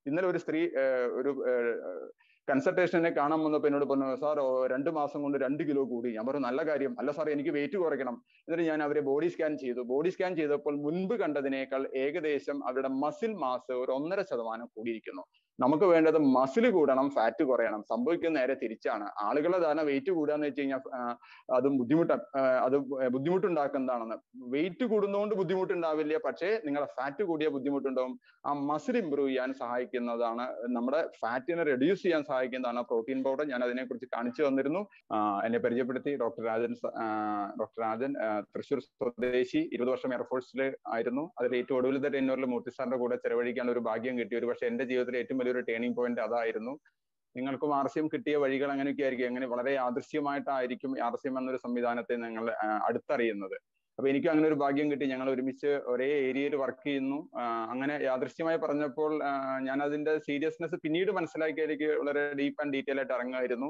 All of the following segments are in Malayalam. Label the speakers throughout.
Speaker 1: ഇന്നലെ ഒരു സ്ത്രീ ഒരു കൺസൾട്ടേഷനെ കാണാൻ വന്നപ്പോൾ എന്നോട് പറഞ്ഞു സാർ രണ്ട് മാസം കൊണ്ട് രണ്ട് കിലോ കൂടി ഞാൻ പറഞ്ഞു നല്ല കാര്യം അല്ല സാർ എനിക്ക് വെയിറ്റ് കുറയ്ക്കണം എന്നിട്ട് ഞാൻ അവരെ ബോഡി സ്കാൻ ചെയ്തു ബോഡി സ്കാൻ ചെയ്തപ്പോൾ മുൻപ് കണ്ടതിനേക്കാൾ ഏകദേശം അവരുടെ മസിൽ മാസ് ഒരു ഒന്നര ശതമാനം കൂടിയിരിക്കുന്നു നമുക്ക് വേണ്ടത് മസിൽ കൂടണം ഫാറ്റ് കുറയണം സംഭവിക്കുന്ന നേരെ തിരിച്ചാണ് ആളുകളെ ധാരണ വെയിറ്റ് കൂടാന്ന് വെച്ച് കഴിഞ്ഞാൽ അത് ബുദ്ധിമുട്ട അത് ബുദ്ധിമുട്ടുണ്ടാക്കുന്നതാണെന്ന് വെയിറ്റ് കൂടുന്നതുകൊണ്ട് ബുദ്ധിമുട്ടുണ്ടാവില്ല പക്ഷേ നിങ്ങളുടെ ഫാറ്റ് കൂടിയ ബുദ്ധിമുട്ടുണ്ടാവും ആ മസിൽ ഇമ്പ്രൂവ് ചെയ്യാൻ സഹായിക്കുന്നതാണ് നമ്മുടെ ഫാറ്റിനെ റെഡ്യൂസ് ചെയ്യാൻ സഹായിക്കുന്നതാണ് പ്രോട്ടീൻ പൗഡർ ഞാൻ അതിനെക്കുറിച്ച് കാണിച്ചു തന്നിരുന്നു എന്നെ പരിചയപ്പെടുത്തി ഡോക്ടർ രാജൻ ഡോക്ടർ രാജൻ തൃശ്ശൂർ സ്വദേശി ഇരുപത് വർഷം എയർഫോഴ്സിൽ ആയിരുന്നു അതിൽ ഏറ്റവും ഒടുവിലത്തെ ടെന്നൂറിൽ മൂർത്തി സാറിന്റെ കൂടെ ചെലവഴിക്കാൻ ഒരു ഭാഗ്യം കിട്ടി ഒരു പക്ഷേ എന്റെ ജീവിതത്തിലെ ഏറ്റവും വലിയൊരു ടേണിംഗ് പോയിന്റ് അതായിരുന്നു നിങ്ങൾക്കും ആർ സി എം കിട്ടിയ വഴികൾ അങ്ങനെയൊക്കെ ആയിരിക്കും എങ്ങനെ വളരെ യാദൃശ്യമായിട്ടായിരിക്കും ആർ സി എം എന്നൊരു സംവിധാനത്തെ ഞങ്ങൾ അടുത്തറിയുന്നത് അപ്പൊ എനിക്കും അങ്ങനെ ഒരു ഭാഗ്യം കിട്ടി ഞങ്ങൾ ഒരുമിച്ച് ഒരേ ഏരിയയിൽ വർക്ക് ചെയ്യുന്നു അങ്ങനെ യാദൃശ്യമായി പറഞ്ഞപ്പോൾ ഞാൻ അതിന്റെ സീരിയസ്നെസ് പിന്നീട് മനസ്സിലാക്കിയ എനിക്ക് വളരെ ഡീപ്പ് ആൻഡ് ഡീറ്റെയിൽ ആയിട്ട് ഇറങ്ങുമായിരുന്നു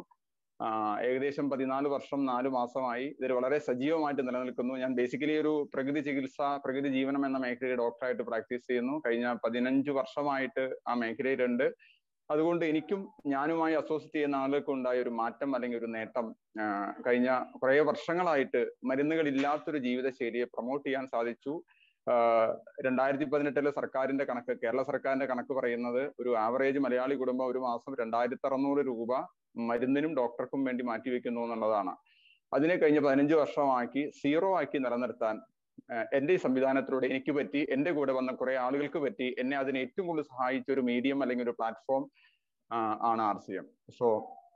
Speaker 1: ഏകദേശം പതിനാല് വർഷം നാല് മാസമായി ഇതിൽ വളരെ സജീവമായിട്ട് നിലനിൽക്കുന്നു ഞാൻ ബേസിക്കലി ഒരു പ്രകൃതി ചികിത്സ പ്രകൃതി ജീവനം എന്ന മേഖലയിൽ ഡോക്ടറായിട്ട് പ്രാക്ടീസ് ചെയ്യുന്നു കഴിഞ്ഞ പതിനഞ്ച് വർഷമായിട്ട് ആ മേഖലയിലുണ്ട് അതുകൊണ്ട് എനിക്കും ഞാനുമായി അസോസിയേറ്റ് ചെയ്യുന്ന ആളുകൾക്ക് ഉണ്ടായ ഒരു മാറ്റം അല്ലെങ്കിൽ ഒരു നേട്ടം കഴിഞ്ഞ കുറേ വർഷങ്ങളായിട്ട് മരുന്നുകൾ ഇല്ലാത്തൊരു ജീവിതശൈലിയെ പ്രൊമോട്ട് ചെയ്യാൻ സാധിച്ചു രണ്ടായിരത്തി പതിനെട്ടിലെ സർക്കാരിന്റെ കണക്ക് കേരള സർക്കാരിന്റെ കണക്ക് പറയുന്നത് ഒരു ആവറേജ് മലയാളി കുടുംബം ഒരു മാസം രണ്ടായിരത്തി അറുന്നൂറ് രൂപ മരുന്നിനും ഡോക്ടർക്കും വേണ്ടി മാറ്റിവെക്കുന്നു എന്നുള്ളതാണ് അതിനെ കഴിഞ്ഞ പതിനഞ്ച് വർഷമാക്കി സീറോ ആക്കി നിലനിർത്താൻ എന്റെ ഈ സംവിധാനത്തിലൂടെ എനിക്ക് പറ്റി എന്റെ കൂടെ വന്ന കുറെ ആളുകൾക്ക് പറ്റി എന്നെ അതിന് ഏറ്റവും കൂടുതൽ സഹായിച്ച ഒരു മീഡിയം അല്ലെങ്കിൽ ഒരു പ്ലാറ്റ്ഫോം ആണ് R C M so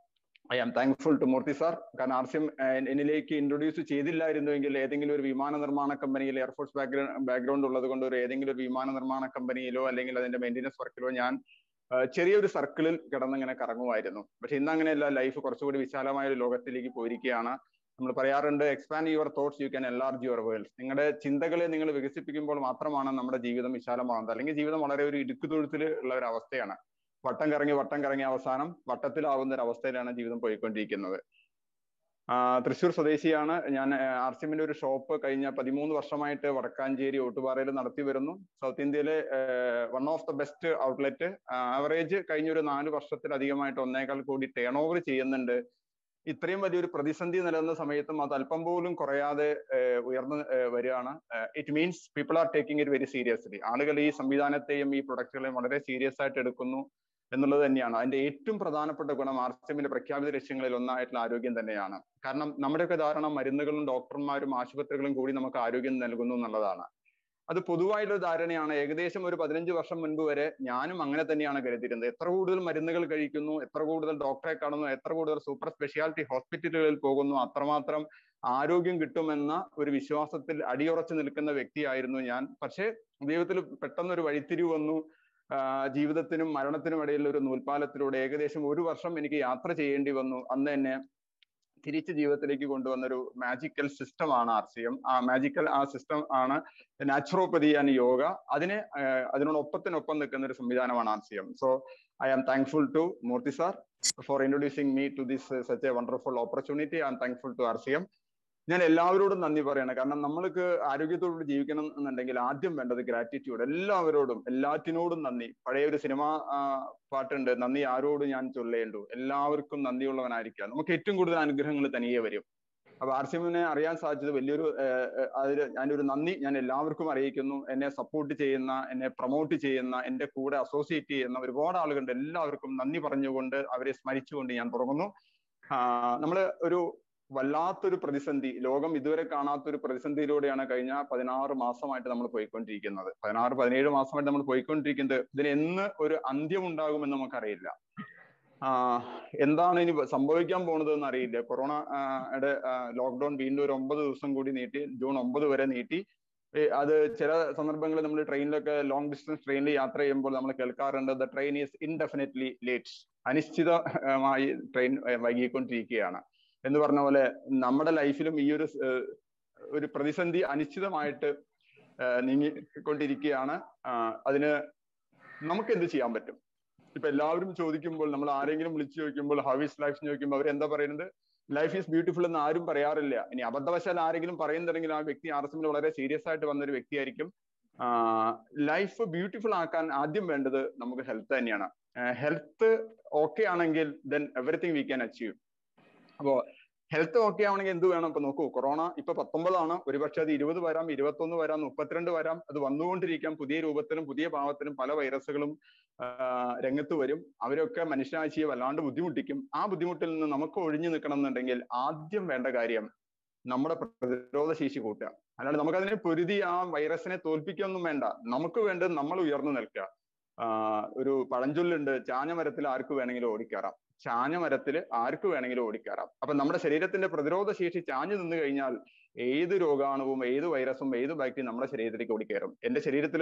Speaker 1: I am thankful to Murthy sir കാരണം ആർ സി എം എന്നിലേക്ക് ഇൻട്രൊഡ്യൂസ് ചെയ്തില്ലായിരുന്നുവെങ്കിൽ ഏതെങ്കിലും ഒരു വിമാന നിർമ്മാണ കമ്പനിയിൽ എയർഫോഴ്സ് ബാക്ക്ഗ്രൗണ്ട് ബാക്ക്ഗ്രൗണ്ട് ഉള്ളത് കൊണ്ട് ഒരു ഏതെങ്കിലും ഒരു വിമാന നിർമ്മാണ കമ്പനിയിലോ അല്ലെങ്കിൽ അതിന്റെ മെയിൻ്റെനൻസ് വർക്കിലോ ഞാൻ ചെറിയൊരു സർക്കിളിൽ കിടന്നിങ്ങനെ കറങ്ങുമായിരുന്നു പക്ഷെ ഇന്ന് അങ്ങനെയല്ല ലൈഫ് കുറച്ചുകൂടി വിശാലമായ ഒരു ലോകത്തിലേക്ക് പോയിരിക്കുകയാണ് നമ്മൾ പറയാറുണ്ട് expand your thoughts you can enlarge your world നിങ്ങളുടെ ചിന്തകളെ നിങ്ങൾ വികസിപ്പിക്കുമ്പോൾ മാത്രമാണ് നമ്മുടെ ജീവിതം വിശാലമാകുന്നത് അല്ലെങ്കിൽ ജീവിതം വളരെ ഒരു ഇടുക്കുതൊഴുത്തിൽ ഉള്ള ഒരു അവസ്ഥയാണ് വട്ടം കറങ്ങി വട്ടം കറങ്ങി അവസാനം വട്ടത്തിലാവുന്ന ഒരു അവസ്ഥയിലാണ് ജീവിതം പോയിക്കൊണ്ടിരിക്കുന്നത് തൃശ്ശൂർ സ്വദേശിയാണ് ഞാൻ ആർ സി എമ്മിന്റെ ഒരു ഷോപ്പ് കഴിഞ്ഞ പതിമൂന്ന് വർഷമായിട്ട് വടക്കാഞ്ചേരി ഓട്ടുപാറയിൽ നടത്തി വരുന്നു സൗത്ത് ഇന്ത്യയിലെ one of the best outlet average കഴിഞ്ഞ ഒരു നാല് വർഷത്തിലധികമായിട്ട് ഒന്നേകാൽ കോടി ടേൺ ഓവർ ചെയ്യുന്നുണ്ട് ഇത്രയും വലിയൊരു പ്രതിസന്ധി നിലനിന്ന സമയത്തും അത് അല്പം പോലും കുറയാതെ ഉയർന്നു വരികയാണ് it means people are taking it very seriously ആളുകൾ ഈ സംവിധാനത്തെയും ഈ പ്രൊഡക്റ്റുകളെയും വളരെ സീരിയസ് ആയിട്ട് എടുക്കുന്നു എന്നുള്ളത് തന്നെയാണ് അതിന്റെ ഏറ്റവും പ്രധാനപ്പെട്ട ഗുണം ആർ സി എമ്മിന്റെ പ്രഖ്യാപിത ലക്ഷ്യങ്ങളിൽ ഒന്നായിട്ടുള്ള ആരോഗ്യം തന്നെയാണ് കാരണം നമ്മുടെയൊക്കെ ധാരണ മരുന്നുകളും ഡോക്ടർമാരും ആശുപത്രികളും കൂടി നമുക്ക് ആരോഗ്യം നൽകുന്നു എന്നുള്ളതാണ് അത് പൊതുവായിട്ടുള്ള ധാരണയാണ് ഏകദേശം ഒരു പതിനഞ്ച് വർഷം മുൻപ് വരെ ഞാനും അങ്ങനെ തന്നെയാണ് കരുതിയിരുന്നത് എത്ര കൂടുതൽ മരുന്നുകൾ കഴിക്കുന്നു എത്ര കൂടുതൽ ഡോക്ടറെ കാണുന്നു എത്ര കൂടുതൽ സൂപ്പർ സ്പെഷ്യാലിറ്റി ഹോസ്പിറ്റലുകളിൽ പോകുന്നു അത്രമാത്രം ആരോഗ്യം കിട്ടുമെന്ന ഒരു വിശ്വാസത്തിൽ അടിയുറച്ചു നിൽക്കുന്ന വ്യക്തിയായിരുന്നു ഞാൻ പക്ഷേ ജീവിതത്തിൽ പെട്ടെന്ന് ഒരു വഴിത്തിരിവ് വന്നു ജീവിതത്തിനും മരണത്തിനും ഇടയിൽ ഒരു നൂൽപാലത്തിലൂടെ ഏകദേശം ഒരു വർഷം എനിക്ക് യാത്ര ചെയ്യേണ്ടി വന്നു അന്ന് തന്നെ തിരിച്ച് ജീവിതത്തിലേക്ക് കൊണ്ടുവന്ന ഒരു മാജിക്കൽ സിസ്റ്റം ആണ് ആർ സി എം ആ മാജിക്കൽ ആ സിസ്റ്റം ആണ് നാച്ചുറോപ്പതി ആൻഡ് യോഗ അതിനെ അതിനോടൊപ്പത്തിനൊപ്പം നിൽക്കുന്ന ഒരു സംവിധാനമാണ് R C M so I am thankful to Murthy sir for introducing me to this such a wonderful opportunity I am thankful to R C M ഞാൻ എല്ലാവരോടും നന്ദി പറയണം കാരണം നമ്മൾക്ക് ആരോഗ്യത്തോട് ജീവിക്കണം എന്നുണ്ടെങ്കിൽ ആദ്യം വേണ്ടത് ഗ്രാറ്റിറ്റ്യൂഡ് എല്ലാവരോടും എല്ലാറ്റിനോടും നന്ദി പഴയ ഒരു സിനിമ പാട്ടുണ്ട് നന്ദി ആരോടും ഞാൻ ചൊല്ലേണ്ടു എല്ലാവർക്കും നന്ദിയുള്ളവനായിരിക്കുക നമുക്ക് ഏറ്റവും കൂടുതൽ അനുഗ്രഹങ്ങൾ തനിയെ വരും അപ്പൊ ആർ സി എമ്മിനെ അറിയാൻ സാധിച്ചത് വലിയൊരു അതിൽ ഞാനൊരു നന്ദി ഞാൻ എല്ലാവർക്കും അറിയിക്കുന്നു എന്നെ സപ്പോർട്ട് ചെയ്യുന്ന എന്നെ പ്രൊമോട്ട് ചെയ്യുന്ന എന്റെ കൂടെ അസോസിയേറ്റ് ചെയ്യുന്ന ഒരുപാട് ആളുകളുണ്ട് എല്ലാവർക്കും നന്ദി പറഞ്ഞുകൊണ്ട് അവരെ സ്മരിച്ചുകൊണ്ട് ഞാൻ തുടങ്ങുന്നു നമ്മൾ ഒരു വല്ലാത്തൊരു പ്രതിസന്ധി ലോകം ഇതുവരെ കാണാത്തൊരു പ്രതിസന്ധിയിലൂടെയാണ് കഴിഞ്ഞ പതിനാറ് മാസമായിട്ട് നമ്മൾ പോയിക്കൊണ്ടിരിക്കുന്നത് പതിനാറ് പതിനേഴ് മാസമായിട്ട് നമ്മൾ പോയിക്കൊണ്ടിരിക്കുന്നത് ഇതിന് എന്ന് ഒരു അന്ത്യം ഉണ്ടാകുമെന്ന് നമുക്കറിയില്ല എന്താണ് ഇനി സംഭവിക്കാൻ പോകുന്നത് എന്ന് അറിയില്ല കൊറോണയുടെ ലോക്ക്ഡൌൺ വീണ്ടും ഒരു ഒമ്പത് ദിവസം കൂടി നീട്ടി ജൂൺ ഒമ്പത് വരെ നീട്ടി അത് ചില സന്ദർഭങ്ങളിൽ നമ്മൾ ട്രെയിനിലൊക്കെ ലോങ് ഡിസ്റ്റൻസ് ട്രെയിനിൽ യാത്ര ചെയ്യുമ്പോൾ നമ്മൾ കേൾക്കാറുണ്ട് the train is indefinitely late അനിശ്ചിതമായി ട്രെയിൻ വൈകിക്കൊണ്ടിരിക്കുകയാണ് എന്ന് പറഞ്ഞ പോലെ നമ്മുടെ ലൈഫിലും ഈ ഒരു ഒരു പ്രതിസന്ധി അനിശ്ചിതമായിട്ട് നീങ്ങിക്കൊണ്ടിരിക്കുകയാണ് അതിന് നമുക്ക് എന്ത് ചെയ്യാൻ പറ്റും ഇപ്പൊ എല്ലാവരും ചോദിക്കുമ്പോൾ നമ്മൾ ആരെങ്കിലും വിളിച്ചു ചോദിക്കുമ്പോൾ ഹൗ ഇസ് ലൈഫ് ചോദിക്കുമ്പോൾ അവർ എന്താ പറയുന്നത് ലൈഫ് ഈസ് ബ്യൂട്ടിഫുൾ എന്ന് ആരും പറയാറില്ല ഇനി അബദ്ധവശാൽ ആരെങ്കിലും പറയുന്നുണ്ടെങ്കിൽ ആ വ്യക്തി ആർ എസ് എമ്മിൽ വളരെ സീരിയസ് ആയിട്ട് വന്ന ഒരു വ്യക്തിയായിരിക്കും ലൈഫ് ബ്യൂട്ടിഫുൾ ആക്കാൻ ആദ്യം വേണ്ടത് നമുക്ക് ഹെൽത്ത് തന്നെയാണ് ഹെൽത്ത് ഓക്കെ ആണെങ്കിൽ then everything we can achieve അപ്പോ ഹെൽത്ത് ഓക്കെ ആവണമെങ്കിൽ എന്ത് വേണം ഇപ്പൊ നോക്കൂ കൊറോണ ഇപ്പൊ പത്തൊമ്പതാണ് ഒരുപക്ഷെ അത് ഇരുപത് വരാം ഇരുപത്തൊന്ന് വരാം മുപ്പത്തിരണ്ട് വരാം അത് വന്നുകൊണ്ടിരിക്കാം പുതിയ രൂപത്തിലും പുതിയ ഭാവത്തിലും പല വൈറസുകളും രംഗത്ത് വരും അവരൊക്കെ മനുഷ്യാശിയെ വല്ലാണ്ട് ബുദ്ധിമുട്ടിക്കും ആ ബുദ്ധിമുട്ടിൽ നിന്ന് നമുക്ക് ഒഴിഞ്ഞു നിൽക്കണം എന്നുണ്ടെങ്കിൽ ആദ്യം വേണ്ട കാര്യം നമ്മുടെ പ്രതിരോധ ശേഷി കൂട്ടുക അല്ലാണ്ട് നമുക്കതിനെ പൊരുതി ആ വൈറസിനെ തോൽപ്പിക്കൊന്നും വേണ്ട നമുക്ക് വേണ്ടത് നമ്മൾ ഉയർന്നു നിൽക്കുക ഒരു പഴഞ്ചൊല്ലുണ്ട് ചാഞ്ഞ മരത്തിൽ ആർക്ക് വേണമെങ്കിലും ഓടിക്കയറാം ചാഞ്ഞ മരത്തിൽ ആർക്ക് വേണമെങ്കിലും ഓടിക്കയറാം അപ്പൊ നമ്മുടെ ശരീരത്തിന്റെ പ്രതിരോധ ശേഷി ചാഞ്ഞു നിന്ന് കഴിഞ്ഞാൽ ഏത് രോഗാണുവും ഏത് വൈറസും ഏത് ബാക്ടീരിയ നമ്മുടെ ശരീരത്തിലേക്ക് ഓടിക്കയറും എന്റെ ശരീരത്തിൽ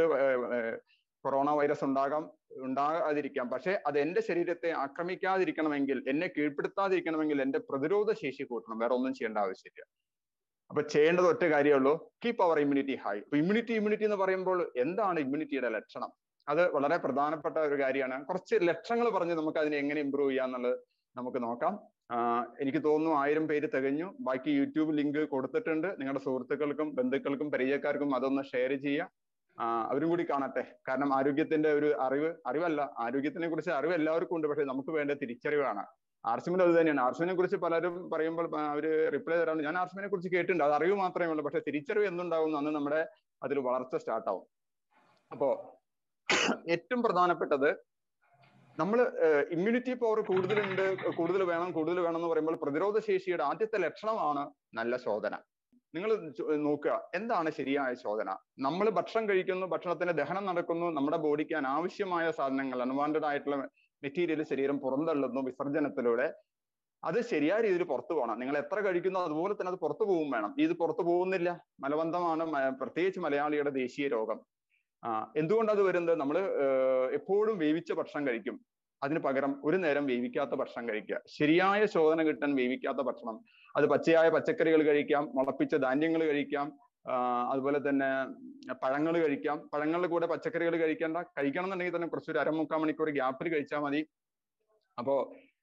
Speaker 1: കൊറോണ വൈറസ് ഉണ്ടാകാം ഉണ്ടാകാതിരിക്കാം പക്ഷെ അത് എന്റെ ശരീരത്തെ ആക്രമിക്കാതിരിക്കണമെങ്കിൽ എന്നെ കീഴ്പ്പെടുത്താതിരിക്കണമെങ്കിൽ എന്റെ പ്രതിരോധ ശേഷി കൂട്ടണം വേറെ ഒന്നും ചെയ്യേണ്ട ആവശ്യമില്ല അപ്പൊ ചെയ്യേണ്ടത് ഒറ്റ കാര്യമുള്ളൂ കീപ്പ് അവർ ഇമ്മ്യൂണിറ്റി ഹൈ അപ്പൊ ഇമ്മ്യൂണിറ്റി ഇമ്മ്യൂണിറ്റി എന്ന് പറയുമ്പോൾ എന്താണ് ഇമ്മ്യൂണിറ്റിയുടെ ലക്ഷണം അത് വളരെ പ്രധാനപ്പെട്ട ഒരു കാര്യമാണ് കുറച്ച് ലക്ഷങ്ങൾ പറഞ്ഞ് നമുക്ക് അതിനെ എങ്ങനെ ഇമ്പ്രൂവ് ചെയ്യാന്നുള്ളത് നമുക്ക് നോക്കാം എനിക്ക് തോന്നുന്നു ആയിരം പേര് തികഞ്ഞു ബാക്കി യൂട്യൂബ് ലിങ്ക് കൊടുത്തിട്ടുണ്ട് നിങ്ങളുടെ സുഹൃത്തുക്കൾക്കും ബന്ധുക്കൾക്കും പരിചയക്കാർക്കും അതൊന്ന് ഷെയർ ചെയ്യുക അവരും കൂടി കാണട്ടെ കാരണം ആരോഗ്യത്തിന്റെ ഒരു അറിവ് അറിവല്ല ആരോഗ്യത്തിനെ കുറിച്ച് അറിവ് എല്ലാവർക്കും ഉണ്ട് പക്ഷെ നമുക്ക് വേണ്ട തിരിച്ചറിവാണ് ആർസിമിന് അത് തന്നെയാണ് ആർസിമിനെ കുറിച്ച് പലരും പറയുമ്പോൾ അവര് റിപ്ലൈ തരാണ്ട് ഞാൻ ആർസിമിനെ കുറിച്ച് കേട്ടിട്ടുണ്ട് അത് അറിവ് മാത്രമേ ഉള്ളൂ പക്ഷെ തിരിച്ചറിവ് എന്തുണ്ടാവും അന്ന് നമ്മുടെ അതിൽ വളർച്ച സ്റ്റാർട്ട് ആവും അപ്പോ ഏറ്റവും പ്രധാനപ്പെട്ടത് നമ്മൾ ഇമ്മ്യൂണിറ്റി പവർ കൂടുതലുണ്ട് കൂടുതൽ വേണം കൂടുതൽ വേണം എന്ന് പറയുമ്പോൾ പ്രതിരോധ ശേഷിയുടെ ആദ്യത്തെ ലക്ഷണമാണ് നല്ല ശോധന നിങ്ങൾ നോക്കുക എന്താണ് ശരിയായ ശോധന നമ്മൾ ഭക്ഷണം കഴിക്കുന്നു ഭക്ഷണത്തിന്റെ ദഹനം നടക്കുന്നു നമ്മുടെ ബോഡിക്ക് അനാവശ്യമായ സാധനങ്ങൾ അൺവാണ്ടഡ് ആയിട്ടുള്ള മെറ്റീരിയൽ ശരീരം പുറന്തള്ളുന്നു വിസർജനത്തിലൂടെ അത് ശരിയായ രീതിയിൽ പുറത്തു പോകണം നിങ്ങൾ എത്ര കഴിക്കുന്നു അതുപോലെ തന്നെ അത് പുറത്തു പോകും വേണം ഇത് പുറത്തു പോകുന്നില്ല മലബന്ധമാണ് പ്രത്യേകിച്ച് മലയാളിയുടെ ദേശീയ രോഗം എന്തുകൊണ്ട് അത് വരുന്നത് നമ്മൾ എപ്പോഴും വേവിച്ച ഭക്ഷണം കഴിക്കും അതിന് പകരം ഒരു നേരം വേവിക്കാത്ത ഭക്ഷണം കഴിക്കുക ശരിയായ ശോധന കിട്ടാൻ വേവിക്കാത്ത ഭക്ഷണം അത് പച്ചയായ പച്ചക്കറികൾ കഴിക്കാം മുളപ്പിച്ച ധാന്യങ്ങൾ കഴിക്കാം അതുപോലെ തന്നെ പഴങ്ങൾ കഴിക്കാം പഴങ്ങളുടെ കൂടെ പച്ചക്കറികൾ കഴിക്കേണ്ട കഴിക്കണം എന്നുണ്ടെങ്കിൽ തന്നെ കുറച്ചൊരു അരമുക്കാൽ മണിക്കൂർ ഗ്യാപ്പിൽ കഴിച്ചാൽ മതി അപ്പോ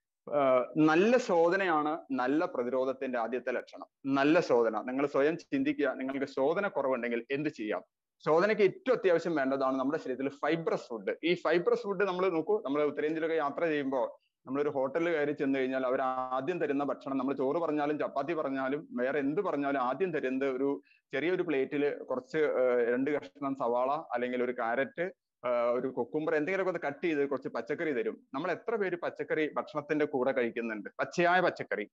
Speaker 1: നല്ല ശോധനയാണ് നല്ല പ്രതിരോധത്തിന്റെ ആദ്യത്തെ ലക്ഷണം നല്ല ശോധന നിങ്ങൾ സ്വയം ചിന്തിക്കുക നിങ്ങൾക്ക് ശോധന കുറവുണ്ടെങ്കിൽ എന്ത് ചെയ്യാം ശോധനയ്ക്ക് ഏറ്റവും അത്യാവശ്യം വേണ്ടതാണ് നമ്മുടെ ശരീരത്തിൽ ഫൈബ്രസ് ഫുഡ് ഈ ഫൈബ്രസ് ഫുഡ് നമ്മൾ നോക്കൂ നമ്മൾ ഉത്തരേന്ത്യയിലൊക്കെ യാത്ര ചെയ്യുമ്പോൾ നമ്മളൊരു ഹോട്ടലിൽ കയറി ചെന്ന് കഴിഞ്ഞാൽ അവർ ആദ്യം തരുന്ന ഭക്ഷണം നമ്മൾ ചോറ് പറഞ്ഞാലും ചപ്പാത്തി പറഞ്ഞാലും വേറെ എന്ത് പറഞ്ഞാലും ആദ്യം തരുന്നത് ഒരു ചെറിയൊരു പ്ലേറ്റിൽ കുറച്ച് രണ്ട് കഷ്ണം സവാള അല്ലെങ്കിൽ ഒരു കാരറ്റ് ഒരു കൊക്കുംബർ എന്തെങ്കിലുമൊക്കെ ഒന്ന് കട്ട് ചെയ്ത് കുറച്ച് പച്ചക്കറി തരും നമ്മൾ എത്ര പേര് പച്ചക്കറി ഭക്ഷണത്തിന്റെ കൂടെ കഴിക്കുന്നുണ്ട് പച്ചയായ പച്ചക്കറി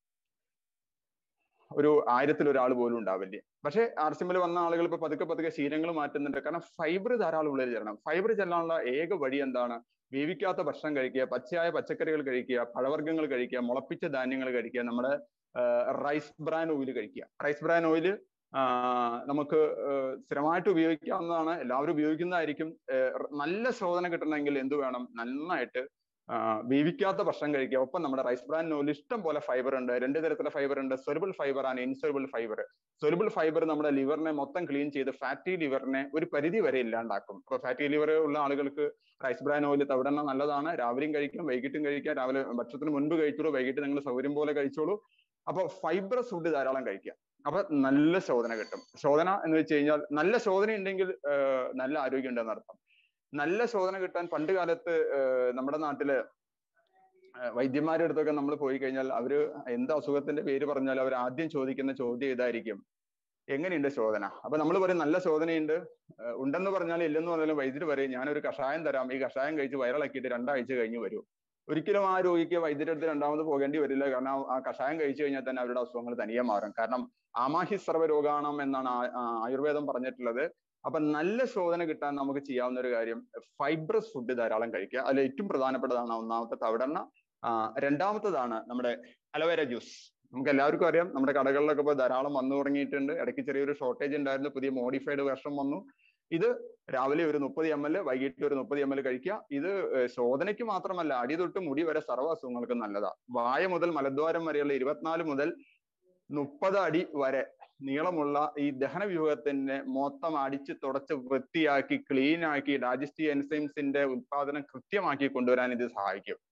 Speaker 1: ഒരു ആയിരത്തിൽ ഒരാൾ പോലും ഉണ്ടാവില്ല പക്ഷെ ആർസിമിൽ വന്ന ആളുകൾ ഇപ്പൊ പതുക്കെ പതുക്കെ ശീലങ്ങൾ മാറ്റുന്നുണ്ട് കാരണം ഫൈബർ ധാരാളം ഉള്ളിൽ ചെല്ലണം ഫൈബർ ചെല്ലാനുള്ള ഏക വഴി എന്താണ് വേവിക്കാത്ത ഭക്ഷണം കഴിക്കുക പച്ചയായ പച്ചക്കറികൾ കഴിക്കുക പഴവർഗ്ഗങ്ങൾ കഴിക്കുക മുളപ്പിച്ച ധാന്യങ്ങൾ കഴിക്കുക നമ്മുടെ റൈസ് ബ്രാൻ ഓയിൽ കഴിക്കുക റൈസ് ബ്രാൻ ഓയിൽ നമുക്ക് സ്ഥിരമായിട്ട് ഉപയോഗിക്കാവുന്നതാണ് എല്ലാവരും ഉപയോഗിക്കുന്നതായിരിക്കും നല്ല ശോധന കിട്ടണമെങ്കിൽ എന്ത് വേണം നന്നായിട്ട് വേവിക്കാത്ത ഭക്ഷണം കഴിക്കുക ഒപ്പം നമ്മുടെ റൈസ് ബ്രാൻ ഓയിൽ ഇഷ്ടം പോലെ ഫൈബർ ഉണ്ട് രണ്ട് തരത്തിലുള്ള ഫൈബർ ഉണ്ട് സൊലബിൾ ഫൈബർ ആണ് ഇൻസൊലബിൾ ഫൈബർ സൊലബിൾ ഫൈബർ നമ്മുടെ ലിവറിനെ മൊത്തം ക്ലീൻ ചെയ്ത് ഫാറ്റി ലിവറിനെ ഒരു പരിധി വരെ ഇല്ലാണ്ടാക്കും അപ്പൊ ഫാറ്റി ലിവർ ഉള്ള ആളുകൾക്ക് റൈസ് ബ്രാൻ ഓയിൽ തവിടെണ്ണ നല്ലതാണ് രാവിലെയും കഴിക്കാം വൈകിട്ടും കഴിക്കാം രാവിലെ ഭക്ഷണത്തിന് മുൻപ് കഴിച്ചോളൂ വൈകിട്ട് നിങ്ങൾ സൗകര്യം പോലെ കഴിച്ചോളൂ അപ്പൊ ഫൈബ്രസ് ഫുഡ് ധാരാളം കഴിക്കുക അപ്പൊ നല്ല ശോധന കിട്ടും ശോധന എന്ന് വെച്ച് കഴിഞ്ഞാൽ നല്ല ശോധന ഉണ്ടെങ്കിൽ നല്ല ആരോഗ്യം ഉണ്ടെന്ന് അർത്ഥം നല്ല ശോധന കിട്ടാൻ പണ്ട് കാലത്ത് നമ്മുടെ നാട്ടില് വൈദ്യന്മാരുടെ അടുത്തൊക്കെ നമ്മൾ പോയി കഴിഞ്ഞാൽ അവര് എന്ത് അസുഖത്തിന്റെ പേര് പറഞ്ഞാലും അവർ ആദ്യം ചോദിക്കുന്ന ചോദ്യം ഇതായിരിക്കും എങ്ങനെയുണ്ട് ശോധന അപ്പൊ നമ്മൾ പറയും നല്ല ശോധനയുണ്ട് ഉണ്ടെന്ന് പറഞ്ഞാൽ ഇല്ലെന്ന് പറഞ്ഞാലും വൈദ്യുതി പറയും ഞാനൊരു കഷായം തരാം ഈ കഷായം കഴിച്ച് വയറിളക്കിയിട്ട് രണ്ടാഴ്ച കഴിഞ്ഞ് വരൂ ഒരിക്കലും ആ രോഗിക്ക് വൈദ്യുതി അടുത്ത് രണ്ടാമത് പോകേണ്ടി വരില്ല കാരണം ആ കഷായം കഴിച്ചു കഴിഞ്ഞാൽ തന്നെ അവരുടെ അസുഖങ്ങൾ തനിയെ മാറും കാരണം ആമാഹി സർവ്വ രോഗാണം എന്നാണ് ആയുർവേദം പറഞ്ഞിട്ടുള്ളത് അപ്പൊ നല്ല ശോധന കിട്ടാൻ നമുക്ക് ചെയ്യാവുന്ന ഒരു കാര്യം ഫൈബ്രസ് ഫുഡ് ധാരാളം കഴിക്കുക അതിൽ ഏറ്റവും പ്രധാനപ്പെട്ടതാണ് ഒന്നാമത്തെ തവിടെണ്ണ രണ്ടാമത്തതാണ് നമ്മുടെ അലോവേര ജ്യൂസ് നമുക്ക് എല്ലാവർക്കും അറിയാം നമ്മുടെ കടകളിലൊക്കെ ഇപ്പോൾ ധാരാളം വന്നു തുടങ്ങിയിട്ടുണ്ട് ഇടയ്ക്ക് ചെറിയൊരു ഷോർട്ടേജ് ഉണ്ടായിരുന്നു പുതിയ മോഡിഫൈഡ് വെർഷൻ വന്നു ഇത് രാവിലെ ഒരു മുപ്പത് എം എൽ വൈകിട്ട് ഒരു മുപ്പത് എം എൽ കഴിക്കുക ഇത് ശോധനയ്ക്ക് മാത്രമല്ല അടി തൊട്ട് മുടി വരെ സർവ്വ അസുഖങ്ങൾക്ക് നല്ലതാ വായ മുതൽ മലദ്വാരം വരെയുള്ള ഇരുപത്തിനാല് മുതൽ മുപ്പത് അടി വരെ നീളമുള്ള ഈ ദഹന വ്യൂഹത്തിനെ മൊത്തം അടിച്ച് തുടച്ച് വൃത്തിയാക്കി ക്ലീൻ ആക്കി ഡൈജസ്റ്റീവ് എൻസൈംസിന്റെ ഉത്പാദനം കൃത്യമാക്കി കൊണ്ടുവരാൻ ഇത് സഹായിക്കും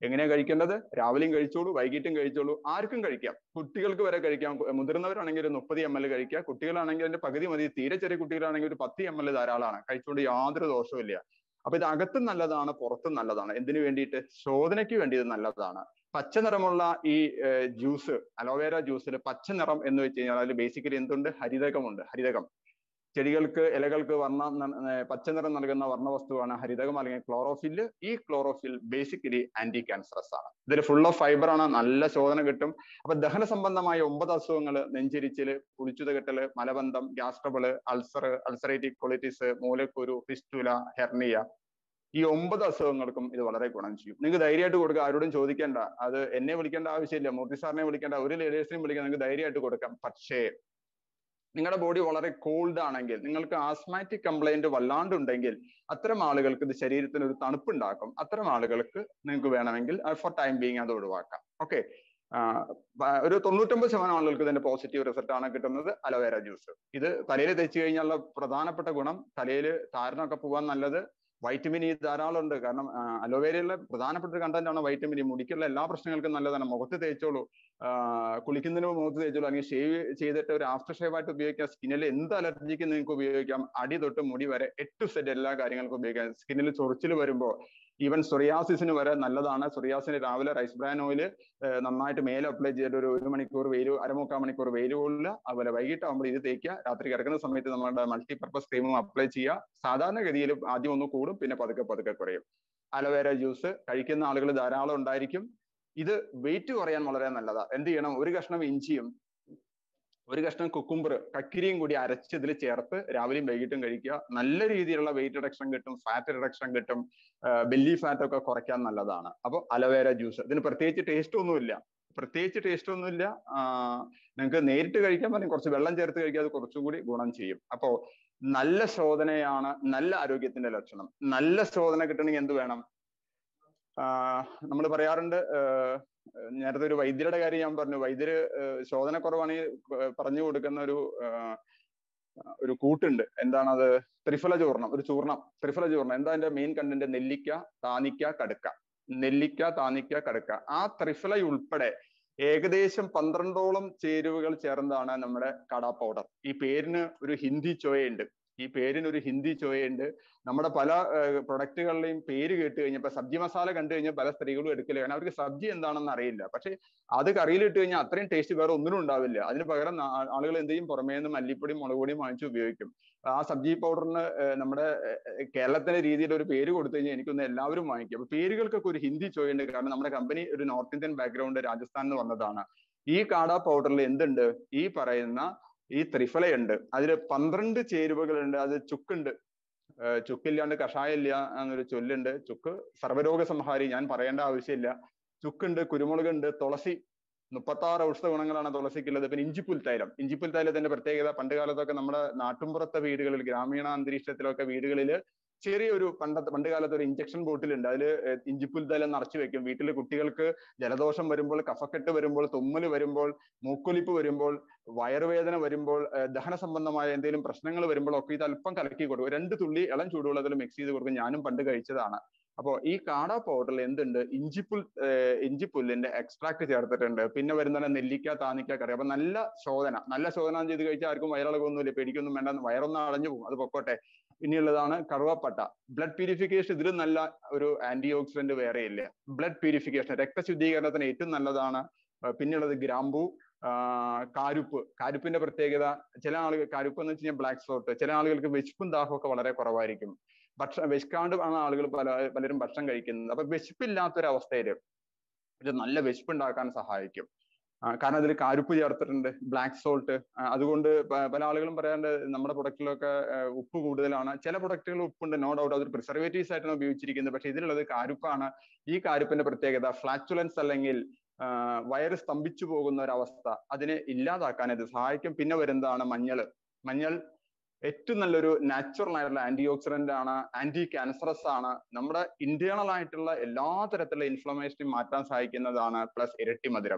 Speaker 1: എങ്ങനെയാ കഴിക്കേണ്ടത് രാവിലെയും കഴിച്ചോളൂ വൈകിട്ടും കഴിച്ചോളൂ ആർക്കും കഴിക്കാം കുട്ടികൾക്ക് വരെ കഴിക്കാം മുതിർന്നവരാണെങ്കിൽ ഒരു മുപ്പത് എം എൽ കഴിക്കുക കുട്ടികളാണെങ്കിൽ അതിന്റെ പകുതി മതി തീരെ ചെറിയ കുട്ടികളാണെങ്കിൽ ഒരു പത്ത് എം എൽ ധാരാളമാണ് കഴിച്ചുകൊണ്ട് യാതൊരു ദോഷവും ഇല്ല അപ്പൊ ഇത് അകത്തും നല്ലതാണ് പുറത്തും നല്ലതാണ് എന്തിനു വേണ്ടിയിട്ട് ശോധനയ്ക്ക് വേണ്ടി ഇത് നല്ലതാണ് പച്ച നിറമുള്ള ഈ ജ്യൂസ് അലോവേര ജ്യൂസിൽ പച്ച നിറം എന്ന് വെച്ച് കഴിഞ്ഞാൽ അതിൽ ബേസിക്കലി എന്തുണ്ട് ഹരിതകമുണ്ട് ഹരിതകം ചെടികൾക്ക് ഇലകൾക്ക് വർണ്ണ പച്ച നിറം നൽകുന്ന വർണ്ണവസ്തുവാണ് ഹരിതകം അല്ലെങ്കിൽ ക്ലോറോഫില് ഈ ക്ലോറോഫിൽ ബേസിക്കലി ആന്റി ക്യാൻസറസ് ആണ് ഇതിൽ ഫുൾ ഓഫ് ഫൈബർ ആണ് നല്ല ശോധന കിട്ടും അപ്പൊ ദഹന സംബന്ധമായ ഒമ്പത് അസുഖങ്ങൾ നെഞ്ചിരിച്ചില് പുളിച്ചുത കെട്ടല് മലബന്ധം gas trouble ulcer ulcerative colitis മൂലക്കുരു ഫിസ്റ്റുല ഹെർണിയ ഈ ഒമ്പത് അസുഖങ്ങൾക്കും ഇത് വളരെ ഗുണം ചെയ്യും നിങ്ങൾക്ക് ധൈര്യമായിട്ട് കൊടുക്കുക ആരോടും ചോദിക്കേണ്ട അത് എന്നെ വിളിക്കേണ്ട ആവശ്യമില്ല മൂർത്തി സാറിനെ വിളിക്കേണ്ട ഒരു ലേഡേഴ്സിനെയും വിളിക്കാൻ നിങ്ങൾക്ക് ധൈര്യമായിട്ട് കൊടുക്കാം പക്ഷേ നിങ്ങളുടെ ബോഡി വളരെ കോൾഡ് ആണെങ്കിൽ നിങ്ങൾക്ക് ആസ്മാറ്റിക് കംപ്ലൈന്റ് വല്ലാണ്ടുണ്ടെങ്കിൽ അത്തരം ആളുകൾക്ക് ഇത് ശരീരത്തിന് ഒരു തണുപ്പുണ്ടാക്കും അത്തരം ആളുകൾക്ക് നിങ്ങൾക്ക് വേണമെങ്കിൽ ഫോർ ടൈം ബീങ് അത് ഒഴിവാക്കാം ഓക്കെ ഒരു തൊണ്ണൂറ്റൊമ്പത് ശതമാനം ആളുകൾക്ക് ഇതിന്റെ പോസിറ്റീവ് റിസൾട്ട് ആണ് കിട്ടുന്നത് അലോവേര ജ്യൂസ് ഇത് തലയിൽ തേച്ച് കഴിഞ്ഞാലുള്ള പ്രധാനപ്പെട്ട ഗുണം തലയിൽ താരനൊക്കെ പോകാൻ നല്ലത് വൈറ്റമിൻ ഇ ധാരാളം ഉണ്ട് കാരണം അലോവേരയിലെ പ്രധാനപ്പെട്ട ഒരു കണ്ടന്റ് ആണ് വൈറ്റമിൻ ഇ മുടിക്കുള്ള എല്ലാ പ്രശ്നങ്ങൾക്കും നല്ലതാണ് മുഖത്ത് തേച്ചോളൂ കുളിക്കുന്നതിന് മുഖത്ത് തേച്ചോളൂ അല്ലെങ്കിൽ ഷേവ് ചെയ്തിട്ട് ഒരു ആഫ്റ്റർ ഷേവ് ആയിട്ട് ഉപയോഗിക്കാം സ്കിന്നിൽ എന്ത് അലർജിക്ക് നിങ്ങൾക്ക് ഉപയോഗിക്കാം അടി തൊട്ട് മുടി വരെ എട്ട് സെറ്റ് എല്ലാ കാര്യങ്ങൾക്കും ഉപയോഗിക്കാം സ്കിന്നിൽ ചൊറിച്ചിൽ വരുമ്പോൾ ഈവൻ സൊറിയാസിസിന് വരെ നല്ലതാണ് സൊറിയാസിന് രാവിലെ റൈസ് ബ്രാൻ ഓയിൽ നന്നായിട്ട് മേലെ അപ്ലൈ ചെയ്തിട്ട് ഒരു ഒരു മണിക്കൂർ വെയിൽ അരമുക്കാൽ മണിക്കൂർ വെയിൽ കൊള്ളുക അതുപോലെ വൈകിട്ടാകുമ്പോൾ ഇത് തേക്കുക രാത്രി കിടക്കുന്ന സമയത്ത് നമ്മുടെ മൾട്ടിപർപ്പസ് ക്രീമും അപ്ലൈ ചെയ്യുക സാധാരണഗതിയിൽ ആദ്യം ഒന്ന് കൂടും പിന്നെ പതുക്കെ പതുക്കെ കുറയും അലോവേര ജ്യൂസ് കഴിക്കുന്ന ആളുകൾ ധാരാളം ഉണ്ടായിരിക്കും ഇത് വെയിറ്റ് കുറയാൻ വളരെ നല്ലതാണ് എന്ത് ചെയ്യണം ഒരു കഷ്ണം ഇഞ്ചിയും ഒരു കഷ്ണം കുക്കുംബർ കക്കിരിയും കൂടി അരച്ച് ഇതിൽ ചേർത്ത് രാവിലെയും വൈകിട്ടും കഴിക്കുക നല്ല രീതിയിലുള്ള വെയിറ്റ് റിഡക്ഷൻ കിട്ടും ഫാറ്റ് റിഡക്ഷൻ കിട്ടും ബെല്ലി ഫാറ്റ് ഒക്കെ കുറയ്ക്കാൻ നല്ലതാണ് അപ്പോൾ അലോവേര ജ്യൂസ് ഇതിന് പ്രത്യേകിച്ച് ടേസ്റ്റ് ഒന്നുമില്ല പ്രത്യേകിച്ച് ടേസ്റ്റ് ഒന്നുമില്ല നിങ്ങൾക്ക് നേരിട്ട് കഴിക്കാൻ പറ്റും കുറച്ച് വെള്ളം ചേർത്ത് കഴിക്കുക അത് കുറച്ചും കൂടി ഗുണം ചെയ്യും അപ്പോ നല്ല ശോധനയാണ് നല്ല ആരോഗ്യത്തിന്റെ ലക്ഷണം നല്ല ശോധന കിട്ടണമെങ്കിൽ എന്ത് വേണം നമ്മൾ പറയാറുണ്ട് നേരത്തെ ഒരു വൈദ്യരുടെ കാര്യം ഞാൻ പറഞ്ഞു വൈദ്യര് ശോധന കുറവാണെങ്കിൽ പറഞ്ഞു കൊടുക്കുന്ന ഒരു ഒരു കൂട്ടുണ്ട് എന്താണത് ത്രിഫല ചൂർണം ഒരു ചൂർണം ത്രിഫല ചൂർണം എന്താ അതിന്റെ മെയിൻ കണ്ടന്റ് നെല്ലിക്ക താനിക്ക കടുക്ക നെല്ലിക്ക താനിക്ക കടുക്ക ആ ത്രിഫല ഉൾപ്പെടെ ഏകദേശം പന്ത്രണ്ടോളം ചേരുവകൾ ചേർന്നതാണ് നമ്മുടെ കട പൗഡർ ഈ പേരിന് ഒരു ഹിന്ദി ചോയുണ്ട് ഈ പേരിന് ഒരു ഹിന്ദി ചോയുണ്ട് നമ്മുടെ പല പ്രൊഡക്റ്റുകളുടെയും പേര് കേട്ട് കഴിഞ്ഞപ്പോൾ സബ്ജി മസാല കണ്ടു കഴിഞ്ഞാൽ പല സ്ത്രീകളും എടുക്കില്ല കാരണം അവർക്ക് സബ്ജി എന്താണെന്ന് അറിയില്ല പക്ഷെ അത് കറിയിലിട്ട് കഴിഞ്ഞാൽ അത്രയും ടേസ്റ്റ് വേറെ ഒന്നിനും ഉണ്ടാവില്ല അതിന് പകരം ആളുകൾ എന്ത് ചെയ്യും പുറമേ നിന്ന് മല്ലിപ്പൊടി മുളക് പൊടിയും വാങ്ങിച്ച് ഉപയോഗിക്കും ആ സബ്ജി പൗഡറിന് നമ്മുടെ കേരളത്തിന്റെ രീതിയിൽ ഒരു പേര് കൊടുത്തു കഴിഞ്ഞാൽ എനിക്കൊന്ന് എല്ലാവരും വാങ്ങിക്കും അപ്പൊ പേരുകൾക്കൊക്കെ ഒരു ഹിന്ദി ചോയുണ്ട് കാരണം നമ്മുടെ കമ്പനി ഒരു നോർത്ത് ഇന്ത്യൻ ബാക്ക്ഗ്രൗണ്ട് രാജസ്ഥാനിൽ നിന്ന് വന്നതാണ് ഈ കാട പൗഡറിൽ എന്തുണ്ട് ഈ പറയുന്ന ഈ ത്രിഫലയുണ്ട് അതിൽ പന്ത്രണ്ട് ചേരുവകളുണ്ട് അത് ചുക്കുണ്ട് ചുക്കില്ലാണ്ട് കഷായം ഇല്ല എന്നൊരു ചൊല്ലുണ്ട് ചുക്ക് സർവ്വരോഗ സംഹാരി ഞാൻ പറയേണ്ട ആവശ്യമില്ല ചുക്കുണ്ട് കുരുമുളകുണ്ട് തുളസി മുപ്പത്തി ആറ് ഔഷധ ഗുണങ്ങളാണ് തുളസിക്കുള്ളത് പിന്നെ ഇഞ്ചിപ്പുൽ തൈലം ഇഞ്ചിപ്പുൽ തൈലത്തിന്റെ പ്രത്യേകത പണ്ട് കാലത്തൊക്കെ നമ്മുടെ നാട്ടുമ്പുറത്തെ വീടുകളിൽ ഗ്രാമീണ അന്തരീക്ഷത്തിലൊക്കെ വീടുകളിൽ ചെറിയൊരു പണ്ടത്തെ പണ്ട് കാലത്ത് ഒരു ഇഞ്ചക്ഷൻ ബോട്ടിലുണ്ട് അതിൽ ഇഞ്ചിപ്പുൽ തൈലം നിറച്ചു വെക്കും വീട്ടിൽ കുട്ടികൾക്ക് ജലദോഷം വരുമ്പോൾ കഫക്കെട്ട് വരുമ്പോൾ തുമ്മൽ വരുമ്പോൾ മൂക്കൊലിപ്പ് വരുമ്പോൾ വയറുവേദന വരുമ്പോൾ ദഹന സംബന്ധമായ എന്തെങ്കിലും പ്രശ്നങ്ങൾ വരുമ്പോൾ ഒക്കെ ഇത് അല്പം കലക്കി കൊടുക്കും രണ്ട് തുള്ളി ഇളം ചൂടുവെള്ളത്തിൽ മിക്സ് ചെയ്ത് കൊടുക്കും ഞാനും പണ്ട് കഴിച്ചതാണ് അപ്പോൾ ഈ കാട പൗഡറിൽ എന്തുണ്ട് ഇഞ്ചിപ്പുൽ ഇഞ്ചിപ്പുല്ലിന്റെ എക്സ്ട്രാക്ട് ചേർത്തിട്ടുണ്ട് പിന്നെ വരുന്ന നെല്ലിക്ക താനിക്ക കറി അപ്പൊ നല്ല ശോധന നല്ല ശോധന ചെയ്ത് കഴിച്ചാൽ ആർക്കും വയറിളകൊന്നുമില്ല പേടിക്കൊന്നും വേണ്ട വയറൊന്നും അടഞ്ഞു പോകും അത് പൊക്കോട്ടെ ഇനിയുള്ളതാണ് കറുവപ്പട്ട ബ്ലഡ് പ്യൂരിഫിക്കേഷൻ ഇതിലും നല്ല ഒരു ആന്റി ഓക്സിഡന്റ് വേറെ ഇല്ല ബ്ലഡ് പ്യൂരിഫിക്കേഷൻ രക്തശുദ്ധീകരണത്തിന് ഏറ്റവും നല്ലതാണ് പിന്നെയുള്ളത് ഗ്രാമ്പു കാരുപ്പ് കാരുപ്പിന്റെ പ്രത്യേകത ചില ആളുകൾ കാരുപ്പ് എന്ന് വെച്ച് കഴിഞ്ഞാൽ ബ്ലാക്ക് സ്പോട്ട് ചില ആളുകൾക്ക് വിശപ്പും ദാഹവും ഒക്കെ വളരെ കുറവായിരിക്കും ഭക്ഷണം വിശക്കാണ്ട് ആണ് ആളുകൾ പല പലരും ഭക്ഷണം കഴിക്കുന്നത് അപ്പൊ വിശപ്പില്ലാത്തൊരവസ്ഥയിൽ ഇത് നല്ല വിശപ്പുണ്ടാക്കാൻ സഹായിക്കും കാരണം അതിൽ കാരുപ്പ് ചേർത്തിട്ടുണ്ട് ബ്ലാക്ക് സോൾട്ട് അതുകൊണ്ട് പല ആളുകളും പറയാറുണ്ട് നമ്മുടെ പ്രൊഡക്റ്റിലൊക്കെ ഉപ്പ് കൂടുതലാണ് ചില പ്രൊഡക്റ്റുകൾ ഉപ്പുണ്ട് നോ ഡൗട്ട് അതൊരു പ്രിസർവേറ്റീവ്സ് ആയിട്ടാണ് ഉപയോഗിച്ചിരിക്കുന്നത് പക്ഷെ ഇതിലുള്ളത് കാരുപ്പാണ് ഈ കാരുപ്പിന്റെ പ്രത്യേകത ഫ്ലാറ്റുലൻസ് അല്ലെങ്കിൽ വയറ് സ്തംഭിച്ചു പോകുന്ന ഒരു അവസ്ഥ അതിനെ ഇല്ലാതാക്കാൻ ഇത് സഹായിക്കും പിന്നെ വരുന്നതാണ് മഞ്ഞൾ മഞ്ഞൾ ഏറ്റവും നല്ലൊരു നാച്ചുറൽ ആയിട്ടുള്ള ആന്റി ഓക്സിഡന്റ് ആണ് ആന്റി ക്യാൻസറസ് ആണ് നമ്മുടെ ഇന്റേണൽ ആയിട്ടുള്ള എല്ലാ തരത്തിലുള്ള ഇൻഫ്ലമേഷനും മാറ്റാൻ സഹായിക്കുന്നതാണ് പ്ലസ് ഇരട്ടി മധുരം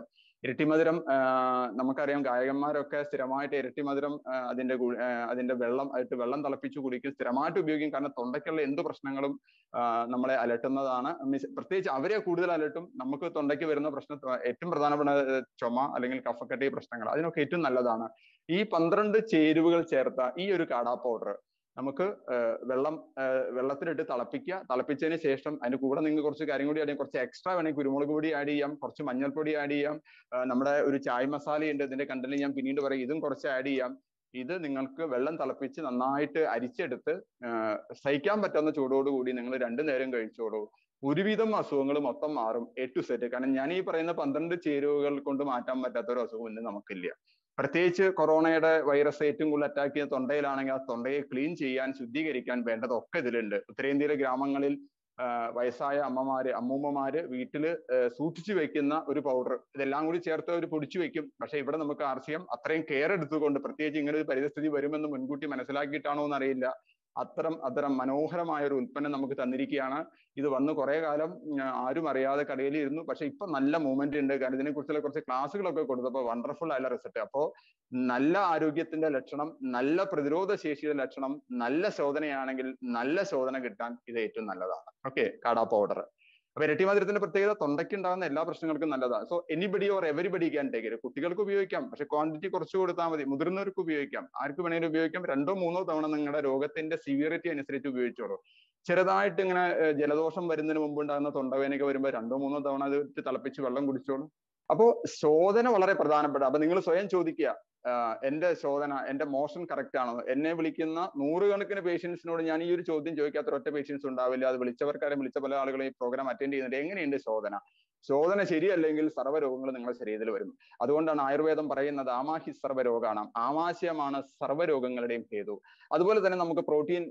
Speaker 1: ഇരട്ടി മധുരം നമുക്കറിയാം ഗായകന്മാരൊക്കെ സ്ഥിരമായിട്ട് ഇരട്ടി മധുരം അതിന്റെ അതിന്റെ വെള്ളം ആയിട്ട് വെള്ളം തിളപ്പിച്ച് കുടിക്കും സ്ഥിരമായിട്ട് ഉപയോഗിക്കും കാരണം തൊണ്ടയ്ക്കുള്ള എന്ത് പ്രശ്നങ്ങളും നമ്മളെ അലട്ടുന്നതാണ് പ്രത്യേകിച്ച് അവരെ കൂടുതൽ അലട്ടും നമുക്ക് തൊണ്ടയ്ക്ക് വരുന്ന പ്രശ്നം ഏറ്റവും പ്രധാനപ്പെട്ട ചുമ അല്ലെങ്കിൽ കഫക്കെട്ടി പ്രശ്നങ്ങൾ അതിനൊക്കെ ഏറ്റവും നല്ലതാണ് ഈ പന്ത്രണ്ട് ചേരുവകൾ ചേർത്ത ഈ ഒരു കാടാ പൗഡർ നമുക്ക് വെള്ളം വെള്ളത്തിലിട്ട് തിളപ്പിക്കുക തിളപ്പിച്ചതിന് ശേഷം അതിന് കൂടെ നിങ്ങൾക്ക് കുറച്ച് കാര്യം കൂടി ആഡ് ചെയ്യാം കുറച്ച് എക്സ്ട്രാ വേണമെങ്കിൽ കുരുമുളക് പൊടി ആഡ് ചെയ്യാം കുറച്ച് മഞ്ഞൾപ്പൊടി ആഡ് ചെയ്യാം നമ്മുടെ ഒരു ചായ് മസാല ഉണ്ട് ഇതിന്റെ കണ്ടന്റ് ഞാൻ പിന്നീട് പറയും ഇതും കുറച്ച് ആഡ് ചെയ്യാം ഇത് നിങ്ങൾക്ക് വെള്ളം തിളപ്പിച്ച് നന്നായിട്ട് അരിച്ചെടുത്ത് സഹിക്കാൻ പറ്റുന്ന ചൂടോടുകൂടി നിങ്ങൾ രണ്ടു നേരം കഴിച്ചോളൂ ഒരുവിധം അസുഖങ്ങൾ മൊത്തം മാറും എ ടു സെറ്റ് കാരണം ഞാൻ ഈ പറയുന്ന പന്ത്രണ്ട് ചേരുവകൾ കൊണ്ട് മാറ്റാൻ പറ്റാത്ത ഒരു അസുഖം ഇന്ന് നമുക്കില്ല പ്രത്യേകിച്ച് കൊറോണയുടെ വൈറസ് ഏറ്റവും കൂടുതൽ അറ്റാക്ക് ചെയ്യുന്ന തൊണ്ടയിലാണെങ്കിൽ ആ തൊണ്ടയെ ക്ലീൻ ചെയ്യാൻ ശുദ്ധീകരിക്കാൻ വേണ്ടതൊക്കെ ഇതിലുണ്ട് ഉത്തരേന്ത്യയിലെ ഗ്രാമങ്ങളിൽ വയസ്സായ അമ്മമാര് അമ്മൂമ്മമാര് വീട്ടില് സൂക്ഷിച്ചു വെക്കുന്ന ഒരു പൗഡർ ഇതെല്ലാം കൂടി ചേർത്ത് അവർ പൊടിച്ചു വെക്കും പക്ഷെ ഇവിടെ നമുക്ക് ആർ സി എം അത്രയും കെയർ എടുത്തുകൊണ്ട് പ്രത്യേകിച്ച് ഇങ്ങനെ ഒരു പരിസ്ഥിതി വരുമെന്ന് മുൻകൂട്ടി മനസ്സിലാക്കിയിട്ടാണോ എന്നറിയില്ല അത്തരം അത്തരം മനോഹരമായ ഒരു ഉൽപ്പന്നം നമുക്ക് തന്നിരിക്കുകയാണ് ഇത് വന്ന് കുറെ കാലം ആരും അറിയാതെ കടയിൽ ഇരുന്നു പക്ഷെ ഇപ്പൊ നല്ല മൂവ്മെന്റ് ഉണ്ട് കാരണം ഇതിനെ കുറിച്ചുള്ള കുറച്ച് ക്ലാസ്സുകളൊക്കെ കൊടുത്തപ്പോൾ വണ്ടർഫുൾ ആയുള്ള റിസൾട്ട് അപ്പോ നല്ല ആരോഗ്യത്തിന്റെ ലക്ഷണം നല്ല പ്രതിരോധ ശേഷിയുടെ ലക്ഷണം നല്ല ശോധനയാണെങ്കിൽ നല്ല ശോധന കിട്ടാൻ ഇത് ഏറ്റവും നല്ലതാണ് ഓക്കെ കാടാ പൗഡർ അപ്പൊ ഇരട്ടി മധുരത്തിന്റെ പ്രത്യേകത തൊണ്ടയ്ക്ക് ഉണ്ടാകുന്ന എല്ലാ പ്രശ്നങ്ങൾക്കും നല്ലതാണ് so anybody or everybody can take it കുട്ടികൾക്ക് ഉപയോഗിക്കാം പക്ഷെ ക്വാണ്ടിറ്റി കുറച്ച് കൊടുത്താൽ മതി മുതിർന്നവർക്ക് ഉപയോഗിക്കാം ആർക്ക് വേണമെങ്കിലും ഉപയോഗിക്കാം രണ്ടോ മൂന്നോ തവണ നിങ്ങളുടെ രോഗത്തിന്റെ സിവിയറിറ്റി അനുസരിച്ച് ഉപയോഗിച്ചോളൂ ചെറുതായിട്ട് ഇങ്ങനെ ജലദോഷം വരുന്നതിന് മുമ്പ് ഉണ്ടാകുന്ന തൊണ്ടവേനൊക്കെ വരുമ്പോൾ രണ്ടോ മൂന്നോ തവണ അത് തിളപ്പിച്ച് വെള്ളം കുടിച്ചോളൂ അപ്പോ ശോധന വളരെ പ്രധാനപ്പെട്ട അപ്പൊ നിങ്ങൾ സ്വയം ചോദിക്കുക എന്റെ ശോധന എന്റെ മോഷൻ കറക്റ്റ് ആണോ എന്നെ വിളിക്കുന്ന നൂറുകണക്കിന് പേഷ്യൻസിനോട് ഞാൻ ഈ ഒരു ചോദ്യം ചോദിക്കാത്ത ഒറ്റ പേഷ്യൻസ് ഉണ്ടാവില്ല അത് വിളിച്ചവർക്കാരും വിളിച്ച പല ആളുകളും ഈ പ്രോഗ്രാം അറ്റൻഡ് ചെയ്യുന്നുണ്ട് എങ്ങനെയുണ്ട് ശോധന ശോധന ശരിയല്ലെങ്കിൽ സർവ്വരോഗങ്ങൾ നിങ്ങളുടെ ശരീരത്തിൽ വരും അതുകൊണ്ടാണ് ആയുർവേദം പറയുന്നത് ആമാഹി സർവ്വരോഗാണ് ആമാശയമാണ് സർവ്വരോഗങ്ങളുടെയും ഹേതു അതുപോലെ തന്നെ നമുക്ക് പ്രോട്ടീൻ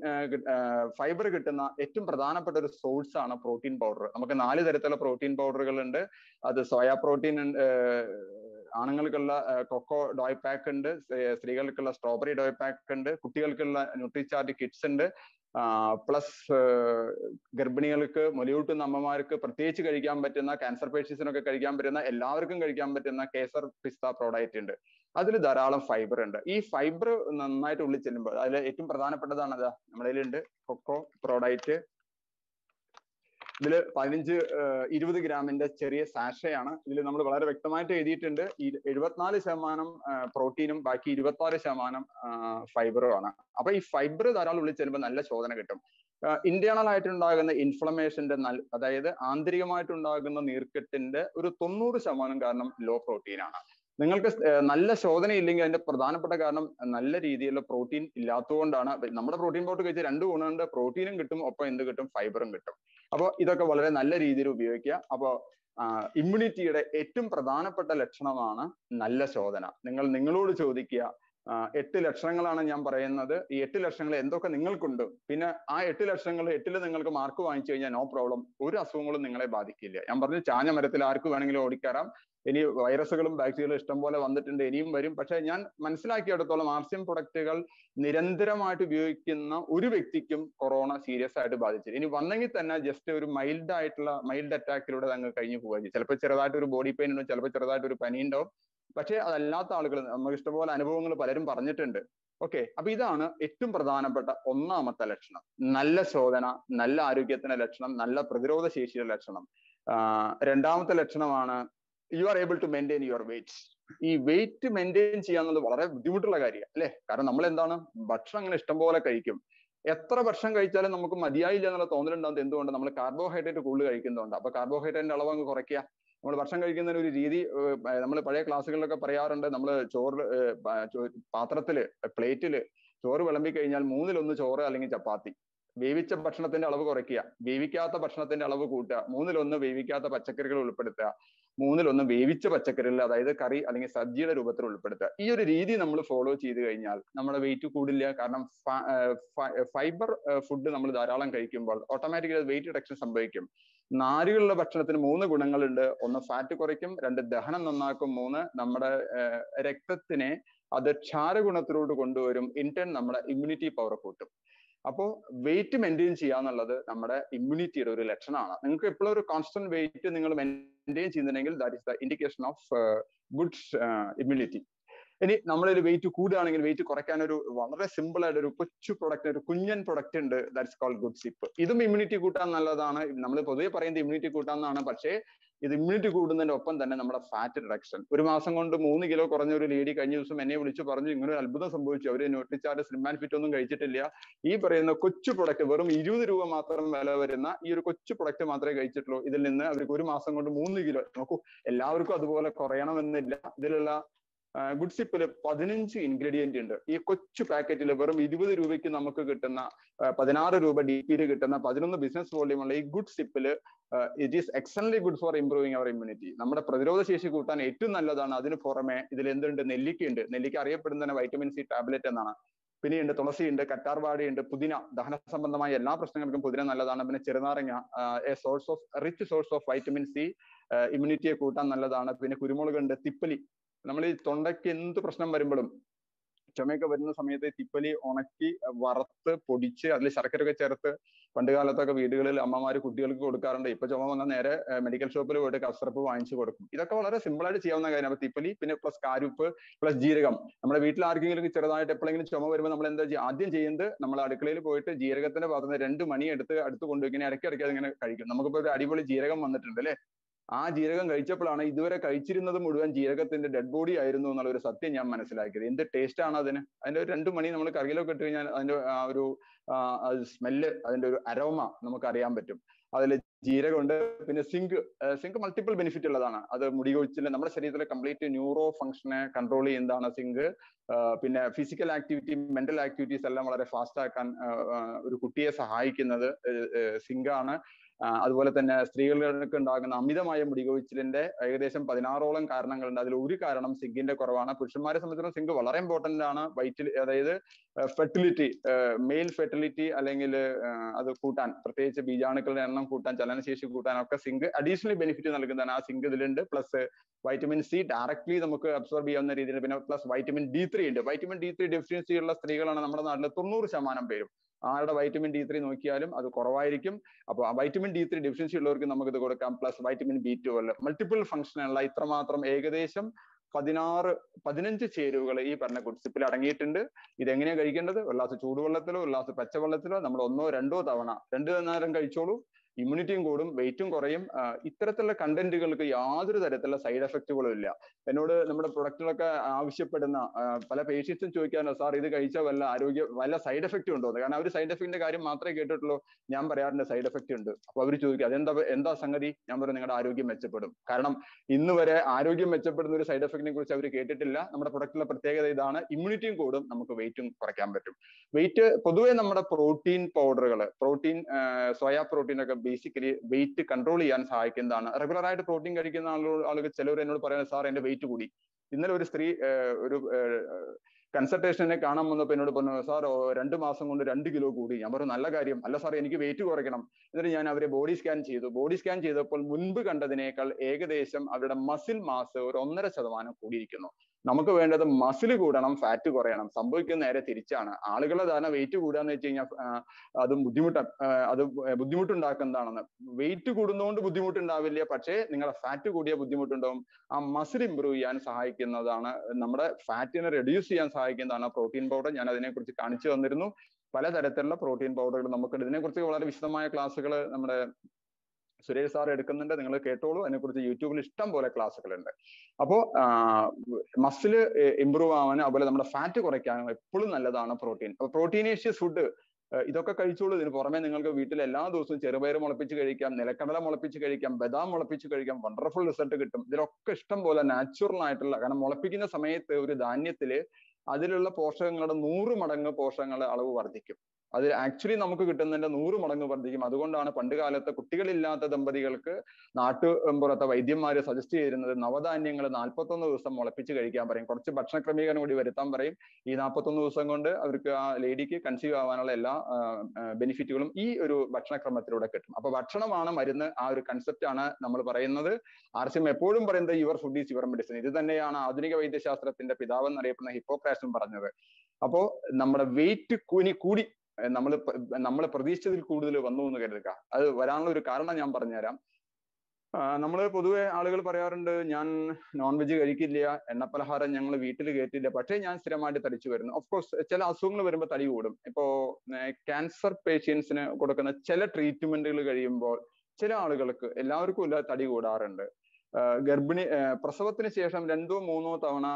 Speaker 1: ഫൈബർ കിട്ടുന്ന ഏറ്റവും പ്രധാനപ്പെട്ട ഒരു സോഴ്സ് ആണ് പ്രോട്ടീൻ പൗഡർ നമുക്ക് നാല് തരത്തിലുള്ള പ്രോട്ടീൻ പൗഡറുകൾ ഉണ്ട് അത് സോയാ പ്രോട്ടീൻ ആണുങ്ങൾക്കുള്ള കൊക്കോ ഡോയ് പാക്ക് ഉണ്ട് സ്ത്രീകൾക്കുള്ള സ്ട്രോബെറി ഡോയ് പാക്ക് ഉണ്ട് കുട്ടികൾക്കുള്ള ന്യൂട്രിചാർജ് കിറ്റ്സ് ഉണ്ട് പ്ലസ് ഗർഭിണികൾക്ക് മുലയൂട്ടുന്ന അമ്മമാർക്ക് പ്രത്യേകിച്ച് കഴിക്കാൻ പറ്റുന്ന ക്യാൻസർ പേഷ്യൻസിനൊക്കെ കഴിക്കാൻ പറ്റുന്ന എല്ലാവർക്കും കഴിക്കാൻ പറ്റുന്ന കേസർ പിസ്ത പ്രോഡക്റ്റ് ഉണ്ട് അതിൽ ധാരാളം ഫൈബർ ഉണ്ട് ഈ ഫൈബർ നന്നായിട്ട് ഉള്ളിൽ ചെല്ലുമ്പോൾ അതിൽ ഏറ്റവും പ്രധാനപ്പെട്ടതാണ് അതാ നമ്മുടെ ഉണ്ട് കൊക്കോ പ്രോഡക്റ്റ് ഇതിൽ പതിനഞ്ച് ഇരുപത് ഗ്രാമിന്റെ ചെറിയ സാഷയാണ് ഇതിൽ നമ്മൾ വളരെ വ്യക്തമായിട്ട് എഴുതിയിട്ടുണ്ട് ഈ എഴുപത്തിനാല് ശതമാനം പ്രോട്ടീനും ബാക്കി ഇരുപത്തി ആറ് ശതമാനം ഫൈബറും ആണ് അപ്പൊ ഈ ഫൈബർ ധാരാളം ഉള്ളിൽ ചെല്ലുമ്പോൾ നല്ല ശോധന കിട്ടും ഇന്റേണൽ ആയിട്ടുണ്ടാകുന്ന ഇൻഫ്ലമേഷന്റെ അതായത് ആന്തരികമായിട്ടുണ്ടാകുന്ന നീർക്കെട്ടിന്റെ ഒരു തൊണ്ണൂറ് ശതമാനം കാരണം ലോ പ്രോട്ടീൻ ആണ് നിങ്ങൾക്ക് നല്ല ശോധന ഇല്ലെങ്കിൽ അതിന്റെ പ്രധാനപ്പെട്ട കാരണം നല്ല രീതിയിലുള്ള പ്രോട്ടീൻ ഇല്ലാത്തതുകൊണ്ടാണ് നമ്മുടെ പ്രോട്ടീൻ പൗഡർ കഴിച്ച് രണ്ട് ഗുണമുണ്ട് പ്രോട്ടീനും കിട്ടും ഒപ്പം എന്ത് കിട്ടും ഫൈബറും കിട്ടും അപ്പോൾ ഇതൊക്കെ വളരെ നല്ല രീതിയിൽ ഉപയോഗിക്കുക അപ്പോൾ ഇമ്മ്യൂണിറ്റിയുടെ ഏറ്റവും പ്രധാനപ്പെട്ട ലക്ഷണമാണ് നല്ല ശോധന നിങ്ങൾ നിങ്ങളോട് ചോദിക്കുക എട്ട് ലക്ഷണങ്ങളാണ് ഞാൻ പറയുന്നത് ഈ എട്ട് ലക്ഷണങ്ങൾ എന്തൊക്കെ നിങ്ങൾക്കുണ്ട് പിന്നെ ആ എട്ട് ലക്ഷണങ്ങൾ എട്ടിൽ നിങ്ങൾക്ക് മാർക്ക് വാങ്ങിച്ചു കഴിഞ്ഞാൽ നോ പ്രോബ്ലം ഒരു അസുഖങ്ങളും നിങ്ങളെ ബാധിക്കില്ല ഞാൻ പറഞ്ഞു ചാഞ്ഞ മരത്തിൽ ആർക്ക് വേണമെങ്കിലും ഓടിക്കയറാം ഇനി വൈറസുകളും ബാക്ടീരിയകളും ഇഷ്ടം പോലെ വന്നിട്ടുണ്ട് ഇനിയും വരും പക്ഷെ ഞാൻ മനസ്സിലാക്കിയെടുത്തോളം ആർസിയം പ്രൊഡക്റ്റുകൾ നിരന്തരമായിട്ട് ഉപയോഗിക്കുന്ന ഒരു വ്യക്തിക്കും കൊറോണ സീരിയസ് ആയിട്ട് ബാധിച്ചില്ല ഇനി വന്നെങ്കിൽ തന്നെ ജസ്റ്റ് ഒരു മൈൽഡ് ആയിട്ടുള്ള മൈൽഡ് അറ്റാക്കിലൂടെ അങ്ങ് കഴിഞ്ഞു പോകുക ചിലപ്പോൾ ചെറുതായിട്ട് ഒരു ബോഡി പെയിൻ ഉണ്ടാവും ചിലപ്പോൾ ചെറുതായിട്ട് ഒരു പനി ഉണ്ടാവും പക്ഷെ അതല്ലാത്ത ആളുകൾ നമുക്ക് ഇഷ്ടംപോലെ അനുഭവങ്ങൾ പലരും പറഞ്ഞിട്ടുണ്ട് ഓക്കെ അപ്പൊ ഇതാണ് ഏറ്റവും പ്രധാനപ്പെട്ട ഒന്നാമത്തെ ലക്ഷണം നല്ല ശോധന നല്ല ആരോഗ്യത്തിന്റെ ലക്ഷണം നല്ല പ്രതിരോധ ശേഷിയുടെ ലക്ഷണം രണ്ടാമത്തെ ലക്ഷണമാണ് you are able to maintain your weight ഈ വെയിറ്റ് മെയിൻറ്റെയിൻ ചെയ്യാന്നുള്ളത് വളരെ ബുദ്ധിമുട്ടുള്ള കാര്യമാണ് അല്ലെ കാരണം നമ്മൾ എന്താണ് ഭക്ഷണം അങ്ങനെ ഇഷ്ടംപോലെ കഴിക്കും എത്ര ഭക്ഷണം കഴിച്ചാലും നമുക്ക് മതിയായില്ല എന്നുള്ള തോന്നലുണ്ടാകുന്നത് എന്തുകൊണ്ട് നമ്മൾ കാർബോഹൈഡ്രേറ്റ് കൂടുതൽ കഴിക്കുന്നതുകൊണ്ട് അപ്പൊ കാർബോഹൈഡ്രേറ്റിന്റെ അളവ് അങ്ങ് കുറയ്ക്കുക നമ്മൾ ഭക്ഷണം കഴിക്കുന്നതിന് ഒരു രീതി നമ്മൾ പഴയ ക്ലാസ്സുകളിലൊക്കെ പറയാറുണ്ട് നമ്മൾ ചോറ് പാത്രത്തില് പ്ലേറ്റില് ചോറ് വിളമ്പി കഴിഞ്ഞാൽ മൂന്നിലൊന്ന് ചോറ് അല്ലെങ്കിൽ ചപ്പാത്തി വേവിച്ച ഭക്ഷണത്തിന്റെ അളവ് കുറയ്ക്കുക വേവിക്കാത്ത ഭക്ഷണത്തിന്റെ അളവ് കൂട്ടുക മൂന്നിലൊന്ന് വേവിക്കാത്ത പച്ചക്കറികൾ ഉൾപ്പെടുത്തുക മൂന്നിലൊന്ന് വേവിച്ച പച്ചക്കറികൾ അതായത് കറി അല്ലെങ്കിൽ സബ്ജിയുടെ രൂപത്തിൽ ഉൾപ്പെടുത്തുക ഈ ഒരു രീതി നമ്മൾ ഫോളോ ചെയ്ത് കഴിഞ്ഞാൽ നമ്മുടെ വെയിറ്റ് കൂടില്ല കാരണം ഫൈബർ ഫുഡ് നമ്മൾ ധാരാളം കഴിക്കുമ്പോൾ ഓട്ടോമാറ്റിക്കലി വെയിറ്റ് റിഡക്ഷൻ സംഭവിക്കും നാരുകളുടെ ഭക്ഷണത്തിന് മൂന്ന് ഗുണങ്ങളുണ്ട് ഒന്ന് ഫാറ്റ് കുറയ്ക്കും രണ്ട് ദഹനം നന്നാക്കും മൂന്ന് നമ്മുടെ രക്തത്തിനെ അത് ക്ഷാരഗുണത്തിലോട്ട് കൊണ്ടുവരും ഇൻറ്റേൺ നമ്മുടെ ഇമ്മ്യൂണിറ്റി പവർ കൂട്ടും അപ്പോൾ വെയിറ്റ് മെയിൻറ്റെയിൻ ചെയ്യുക എന്നുള്ളത് നമ്മുടെ ഇമ്മ്യൂണിറ്റിയുടെ ഒരു ലക്ഷണമാണ് നിങ്ങൾക്ക് എപ്പോഴും ഒരു കോൺസ്റ്റന്റ് വെയിറ്റ് നിങ്ങൾ മെയിൻറ്റെയിൻ ചെയ്യുന്നുണ്ടെങ്കിൽ that is the indication of good immunity ഇനി നമ്മളൊരു വെയിറ്റ് കൂടുകയാണെങ്കിൽ വെയിറ്റ് കുറയ്ക്കാൻ ഒരു വളരെ സിമ്പിൾ ആയിട്ട് ഒരു കൊച്ചു പ്രൊഡക്റ്റ് ഒരു കുഞ്ഞൻ പ്രൊഡക്റ്റ് ഉണ്ട് ദാറ്റ്സ് കോൾഡ് ഗുഡ് സിപ്പ് ഇതും ഇമ്മ്യൂണിറ്റി കൂട്ടാൻ നല്ലതാണ് നമ്മൾ പൊതുവെ പറയുന്നത് ഇമ്മ്യൂണിറ്റി കൂട്ടാന്നാണ് പക്ഷേ ഇത് ഇമ്മ്യൂണിറ്റി കൂടുന്നതിന്റെ ഒപ്പം തന്നെ നമ്മുടെ ഫാറ്റ് റിഡക്ഷൻ ഒരു മാസം കൊണ്ട് മൂന്ന് കിലോ കുറഞ്ഞ ഒരു ലേഡി കഴിഞ്ഞ ദിവസം എന്നെ വിളിച്ചു പറഞ്ഞു ഇങ്ങനെ ഒരു അത്ഭുതം സംഭവിച്ചു അവര് ന്യൂട്രിച്ചാർട്ട് സ്ലിം ആൻഡ് ഫിറ്റ് ഒന്നും കഴിച്ചിട്ടില്ല ഈ പറയുന്ന കൊച്ചു പ്രൊഡക്റ്റ് വെറും ഇരുപത് രൂപ മാത്രം വില വരുന്ന ഈ ഒരു കൊച്ചു പ്രൊഡക്റ്റ് മാത്രമേ കഴിച്ചിട്ടുള്ളൂ ഇതിൽ നിന്ന് അവർക്ക് ഒരു മാസം കൊണ്ട് മൂന്ന് കിലോ നോക്കൂ എല്ലാവർക്കും അതുപോലെ കുറയണമെന്നില്ല ഇതിലുള്ള ഗുഡ് സിപ്പിൽ പതിനഞ്ച് ഇൻഗ്രീഡിയന്റ് ഉണ്ട് ഈ കൊച്ചു പാക്കറ്റിൽ വെറും ഇരുപത് രൂപയ്ക്ക് നമുക്ക് കിട്ടുന്ന പതിനാറ് രൂപ ഡി പിയിൽ കിട്ടുന്ന പതിനൊന്ന് ബിസിനസ് വോള്യൂം ഉള്ള ഈ ഗുഡ് സിപ്പിൽ it is excellent good for improving our immunity നമ്മുടെ പ്രതിരോധ ശേഷി കൂട്ടാൻ ഏറ്റവും നല്ലതാണ് അതിന് പുറമെ ഇതിൽ എന്തുണ്ട് നെല്ലിക്കയുണ്ട് നെല്ലിക്ക അറിയപ്പെടുന്ന തന്നെ വൈറ്റമിൻ സി ടാബ്ലറ്റ് എന്നാണ് പിന്നെയുണ്ട് തുളസിയുണ്ട് കറ്റാർവാടിയുണ്ട് പുതിന ദഹന സംബന്ധമായ എല്ലാ പ്രശ്നങ്ങൾക്കും പുതിന നല്ലതാണ് പിന്നെ ചെറുനാരങ്ങ a source of rich source of vitamin C ഇമ്മ്യൂണിറ്റിയെ കൂട്ടാൻ നല്ലതാണ് പിന്നെ കുരുമുളകുണ്ട് തിപ്പലി നമ്മൾ ഈ തൊണ്ടയ്ക്ക് എന്ത് പ്രശ്നം വരുമ്പോഴും ചുമയൊക്കെ വരുന്ന സമയത്ത് തിപ്പലി ഉണക്കി വറുത്ത് പൊടിച്ച് അതിൽ ശർക്കരയൊക്കെ ചേർത്ത് പണ്ട് കാലത്തൊക്കെ വീടുകളിൽ അമ്മമാര് കുട്ടികൾക്ക് കൊടുക്കാറുണ്ട് ഇപ്പൊ ചുമ വന്നാൽ നേരെ മെഡിക്കൽ ഷോപ്പിൽ പോയിട്ട് കസറപ്പ് വാങ്ങിച്ചു കൊടുക്കും ഇതൊക്കെ വളരെ സിമ്പിൾ ആയിട്ട് ചെയ്യാവുന്ന കാര്യം അപ്പൊ തിപ്പലി പിന്നെ പ്ലസ് കാരുപ്പ് പ്ലസ് ജീരകം നമ്മുടെ വീട്ടിൽ ആർക്കെങ്കിലും ചെറുതായിട്ട് എപ്പോഴെങ്കിലും ചുമ വരുമ്പോൾ നമ്മൾ എന്താ ചെയ്യുക ആദ്യം ചെയ്യുന്നത് നമ്മൾ അടുക്കളയിൽ പോയിട്ട് ജീരകത്തിന്റെ ഭാഗത്ത് രണ്ട് മണി എടുത്ത് അടുത്ത് കൊണ്ടുപോയി ഇങ്ങനെ ഇടയ്ക്കിടയ്ക്ക് അതിങ്ങനെ കഴിക്കും നമുക്കിപ്പോ ഒരു അടിപൊളി ജീരകം വന്നിട്ടുണ്ട് അല്ലെ ആ ജീരകം കഴിച്ചപ്പോഴാണ് ഇതുവരെ കഴിച്ചിരുന്നത് മുഴുവൻ ജീരകത്തിന്റെ ഡെഡ് ബോഡി ആയിരുന്നു എന്നുള്ള ഒരു സത്യം ഞാൻ മനസ്സിലാക്കിയത് എന്ത് ടേസ്റ്റ് ആണ് അതിന് അതിന്റെ ഒരു രണ്ടു മണി നമ്മൾ കറിയിലൊക്കെ ഇട്ട് കഴിഞ്ഞാൽ അതിന്റെ ആ ഒരു സ്മെല്ല് അതിന്റെ ഒരു അരോമ നമുക്ക് അറിയാൻ പറ്റും അതിൽ ജീരകമുണ്ട് പിന്നെ സിങ്ക് സിങ്ക് മൾട്ടിപ്പിൾ ബെനിഫിറ്റ് ഉള്ളതാണ് അത് മുടി കൊഴിച്ചിൽ നമ്മുടെ ശരീരത്തിലെ കംപ്ലീറ്റ് ന്യൂറോ ഫംഗ്ഷനെ കൺട്രോൾ ചെയ്യുന്നതാണ് സിങ്ക് പിന്നെ ഫിസിക്കൽ ആക്ടിവിറ്റി മെന്റൽ ആക്ടിവിറ്റീസ് എല്ലാം വളരെ ഫാസ്റ്റ് ആക്കാൻ ഒരു കുട്ടിയെ സഹായിക്കുന്നത് സിങ്ക് ആണ് അതുപോലെ തന്നെ സ്ത്രീകൾക്ക് ഉണ്ടാകുന്ന അമിതമായ മുടികൊഴിച്ചിലിന്റെ ഏകദേശം പതിനാറോളം കാരണങ്ങളുണ്ട് അതിൽ ഒരു കാരണം സിങ്കിന്റെ കുറവാണ് പുരുഷന്മാരെ സംബന്ധിച്ചിടത്തോളം സിങ്ക് വളരെ ഇമ്പോർട്ടന്റ് ആണ് വൈറ്റിൽ അതായത് ഫെർട്ടിലിറ്റി മെയിൽ ഫെർട്ടിലിറ്റി അല്ലെങ്കിൽ അത് കൂട്ടാൻ പ്രത്യേകിച്ച് ബീജാണുക്കളുടെ എണ്ണം കൂട്ടാൻ ചലനശേഷി കൂട്ടാൻ ഒക്കെ സിങ്ക് അഡീഷണലി ബെനിഫിറ്റ് നൽകുന്നതാണ് ആ സിങ്ക് ഇതിലുണ്ട് പ്ലസ് വൈറ്റമിൻ സി ഡയറക്ട്ലി നമുക്ക് അബ്സോർബ് ചെയ്യാവുന്ന രീതിയിൽ പിന്നെ പ്ലസ് വൈറ്റമിൻ ഡി ത്രീ ഉണ്ട് വൈറ്റമിൻ ഡി ത്രീ ഡെഫിഷ്യൻസി ഉള്ള സ്ത്രീകളാണ് നമ്മുടെ നാട്ടിൽ തൊണ്ണൂറ് ശതമാനം പേരും ആരുടെ വൈറ്റമിൻ ഡി ത്രീ നോക്കിയാലും അത് കുറവായിരിക്കും അപ്പോൾ വൈറ്റമിൻ ഡി ത്രീ ഡെഫിഷ്യൻസി ഉള്ളവർക്ക് നമുക്ക് ഇത് കൊടുക്കാം plus vitamin B twelve multiple ഫംഗ്ഷനുള്ള ഇത്രമാത്രം ഏകദേശം പതിനാറ് പതിനഞ്ച് ചേരുവകൾ ഈ പറഞ്ഞ കുടിസിപ്പിൽ അടങ്ങിയിട്ടുണ്ട് ഇത് എങ്ങനെയാണ് കഴിക്കേണ്ടത് ഒരു ഗ്ലാസ് ചൂടുവെള്ളത്തിലോ ഒരു ഗ്ലാസ് പച്ചവെള്ളത്തിലോ നമ്മൾ ഒന്നോ രണ്ടോ തവണ രണ്ടു നേരം കഴിച്ചോളൂ ഇമ്മ്യൂണിറ്റിയും കൂടും വെയിറ്റും കുറയും ഇത്തരത്തിലുള്ള കണ്ടന്റുകൾക്ക് യാതൊരു തരത്തിലുള്ള സൈഡ് എഫക്റ്റുകളും ഇല്ല എന്നോട് നമ്മുടെ പ്രൊഡക്റ്റുകളൊക്കെ ആവശ്യപ്പെടുന്ന പല പേഷ്യൻസും ചോദിക്കാറുണ്ട് സാർ ഇത് കഴിച്ചാൽ വല്ല ആരോഗ്യ വല്ല സൈഡ് എഫക്റ്റ് ഉണ്ടോ കാരണം അവർ സൈഡ് എഫക്റ്റിന്റെ കാര്യം മാത്രമേ കേട്ടിട്ടുള്ളൂ ഞാൻ പറയാറുണ്ട് സൈഡ് എഫക്റ്റ് ഉണ്ട് അപ്പൊ അവർ ചോദിക്കും അതെന്താ എന്താ സംഗതി ഞാൻ പറയും നിങ്ങളുടെ ആരോഗ്യം മെച്ചപ്പെടും കാരണം ഇന്ന് വരെ ആരോഗ്യം മെച്ചപ്പെടുന്ന ഒരു സൈഡ് എഫക്റ്റിനെ കുറിച്ച് അവർ കേട്ടിട്ടില്ല നമ്മുടെ പ്രൊഡക്റ്റിലെ പ്രത്യേകത ഇതാണ് ഇമ്മ്യൂണിറ്റിയും കൂടും നമുക്ക് വെയിറ്റും കുറയ്ക്കാൻ പറ്റും വെയിറ്റ് പൊതുവെ നമ്മുടെ പ്രോട്ടീൻ പൗഡറുകൾ പ്രോട്ടീൻ സോയാ പ്രോട്ടീൻ ഒക്കെ ബേസിക്കലി വെയിറ്റ് കൺട്രോൾ ചെയ്യാൻ സഹായിക്കുന്നതാണ് റെഗുലർ ആയിട്ട് പ്രോട്ടീൻ കഴിക്കുന്ന ആളുകൾ ആളുകൾ ചിലവർ എന്നോട് പറയുന്നത് സാർ എന്റെ വെയിറ്റ് കൂടി ഇന്നലെ ഒരു സ്ത്രീ ഒരു കൺസൾട്ടേഷനെ കാണാൻ വന്നപ്പോൾ എന്നോട് പറഞ്ഞു സാർ രണ്ട് മാസം കൊണ്ട് രണ്ട് കിലോ കൂടി ഞാൻ പറഞ്ഞു നല്ല കാര്യം അല്ല സാർ എനിക്ക് വെയിറ്റ് കുറയ്ക്കണം എന്നിട്ട് ഞാൻ അവരെ ബോഡി സ്കാൻ ചെയ്തു ബോഡി സ്കാൻ ചെയ്തപ്പോൾ മുൻപ് കണ്ടതിനേക്കാൾ ഏകദേശം അവരുടെ മസിൽ മാസ് ഒരു ഒന്നര ശതമാനം കൂടിയിരിക്കുന്നു നമുക്ക് വേണ്ടത് മസിൽ കൂടണം ഫാറ്റ് കുറയണം സംഭവിക്കുന്ന നേരെ തിരിച്ചാണ് ആളുകളെ ധാരണ വെയിറ്റ് കൂടാന്ന് വെച്ച് കഴിഞ്ഞാൽ അത് ബുദ്ധിമുട്ട് അത് ബുദ്ധിമുട്ടുണ്ടാക്കുന്നതാണെന്ന് വെയിറ്റ് കൂടുന്നതുകൊണ്ട് ബുദ്ധിമുട്ടുണ്ടാവില്ല പക്ഷേ നിങ്ങളുടെ ഫാറ്റ് കൂടിയ ബുദ്ധിമുട്ടുണ്ടാവും ആ മസിൽ ഇമ്പ്രൂവ് ചെയ്യാൻ സഹായിക്കുന്നതാണ് നമ്മുടെ ഫാറ്റിനെ റെഡ്യൂസ് ചെയ്യാൻ സഹായിക്കുന്നതാണ് പ്രോട്ടീൻ പൗഡർ ഞാൻ അതിനെക്കുറിച്ച് കാണിച്ചു തന്നിരുന്നു പലതരത്തിലുള്ള പ്രോട്ടീൻ പൗഡറുകൾ നമുക്കുണ്ട് ഇതിനെക്കുറിച്ച് വളരെ വിശദമായ ക്ലാസ്സുകൾ നമ്മുടെ സുരേഷ് സാർ എടുക്കുന്നുണ്ട് നിങ്ങൾ കേട്ടോളൂ അതിനെക്കുറിച്ച് യൂട്യൂബിൽ ഇഷ്ടം പോലെ ക്ലാസ്സുകളുണ്ട് അപ്പോൾ മസിൽ ഇമ്പ്രൂവ് ആവാനും അതുപോലെ നമ്മുടെ ഫാറ്റ് കുറയ്ക്കാനും എപ്പോഴും നല്ലതാണ് പ്രോട്ടീൻ അപ്പോൾ പ്രോട്ടീനേഷ്യസ് ഫുഡ് ഇതൊക്കെ കഴിച്ചോളൂ ഇതിന് പുറമെ നിങ്ങൾക്ക് വീട്ടിൽ എല്ലാ ദിവസവും ചെറുപയർ മുളപ്പിച്ച് കഴിക്കാം നിലക്കടല മുളപ്പിച്ച് കഴിക്കാം ബദാം മുളപ്പിച്ച് കഴിക്കാം വണ്ടർഫുൾ റിസൾട്ട് കിട്ടും ഇതിലൊക്കെ ഇഷ്ടം പോലെ നാച്ചുറൽ ആയിട്ടുള്ള കാരണം മുളപ്പിക്കുന്ന സമയത്ത് ഒരു ധാന്യത്തില് അതിലുള്ള പോഷകങ്ങളുടെ നൂറ് മടങ്ങ് പോഷകങ്ങളുടെ അളവ് വർദ്ധിക്കും അത് ആക്ച്വലി നമുക്ക് കിട്ടുന്നതിന്റെ നൂറ് മടങ്ങ് വർദ്ധിക്കും അതുകൊണ്ടാണ് പണ്ട് കാലത്ത് കുട്ടികളില്ലാത്ത ദമ്പതികൾക്ക് നാട്ടുപുറത്തെ വൈദ്യന്മാര് സജസ്റ്റ് ചെയ്തിരുന്നത് നവധാന്യങ്ങൾ നാൽപ്പത്തൊന്ന് ദിവസം മുളപ്പിച്ച് കഴിക്കാൻ പറയും കുറച്ച് ഭക്ഷണ ക്രമീകരണം കൂടി വരുത്താൻ പറയും ഈ നാൽപ്പത്തൊന്ന് ദിവസം കൊണ്ട് അവർക്ക് ആ ലേഡിക്ക് കൺസീവ് ആവാനുള്ള എല്ലാ ബെനിഫിറ്റുകളും ഈ ഒരു ഭക്ഷണക്രമത്തിലൂടെ കിട്ടും അപ്പൊ ഭക്ഷണമാണ് മരുന്ന് ആ ഒരു കൺസെപ്റ്റ് ആണ് നമ്മൾ പറയുന്നത് ആർ സി എം എപ്പോഴും പറയുന്നത് your food is your medicine ഇത് തന്നെയാണ് ആധുനിക വൈദ്യശാസ്ത്രത്തിന്റെ പിതാവ് എന്നറിയപ്പെടുന്ന ഹിപ്പോക്രാസും പറഞ്ഞത് അപ്പോ നമ്മുടെ വെയിറ്റ് കൂനി കൂടി നമ്മൾ നമ്മൾ പ്രതീക്ഷിച്ചതിൽ കൂടുതൽ വന്നു എന്ന് കരുതുക അത് വരാനുള്ള ഒരു കാരണം ഞാൻ പറഞ്ഞുതരാം നമ്മൾ പൊതുവെ ആളുകൾ പറയാറുണ്ട് ഞാൻ നോൺ വെജ് കഴിക്കില്ല എണ്ണപ്പലഹാരം ഞങ്ങൾ വീട്ടിൽ കയറ്റില്ല പക്ഷേ ഞാൻ സ്ഥിരമായിട്ട് തടിച്ചു വരുന്നു ഓഫ് കോഴ്സ് ചില അസുഖങ്ങൾ വരുമ്പോൾ തടി കൂടും ഇപ്പോ ക്യാൻസർ പേഷ്യൻസിന് കൊടുക്കുന്ന ചില ട്രീറ്റ്മെന്റുകൾ കഴിയുമ്പോൾ ചില ആളുകൾക്ക് എല്ലാവർക്കും ഇല്ല തടി കൂടാറുണ്ട് ഗർഭിണി പ്രസവത്തിന് ശേഷം രണ്ടോ മൂന്നോ തവണ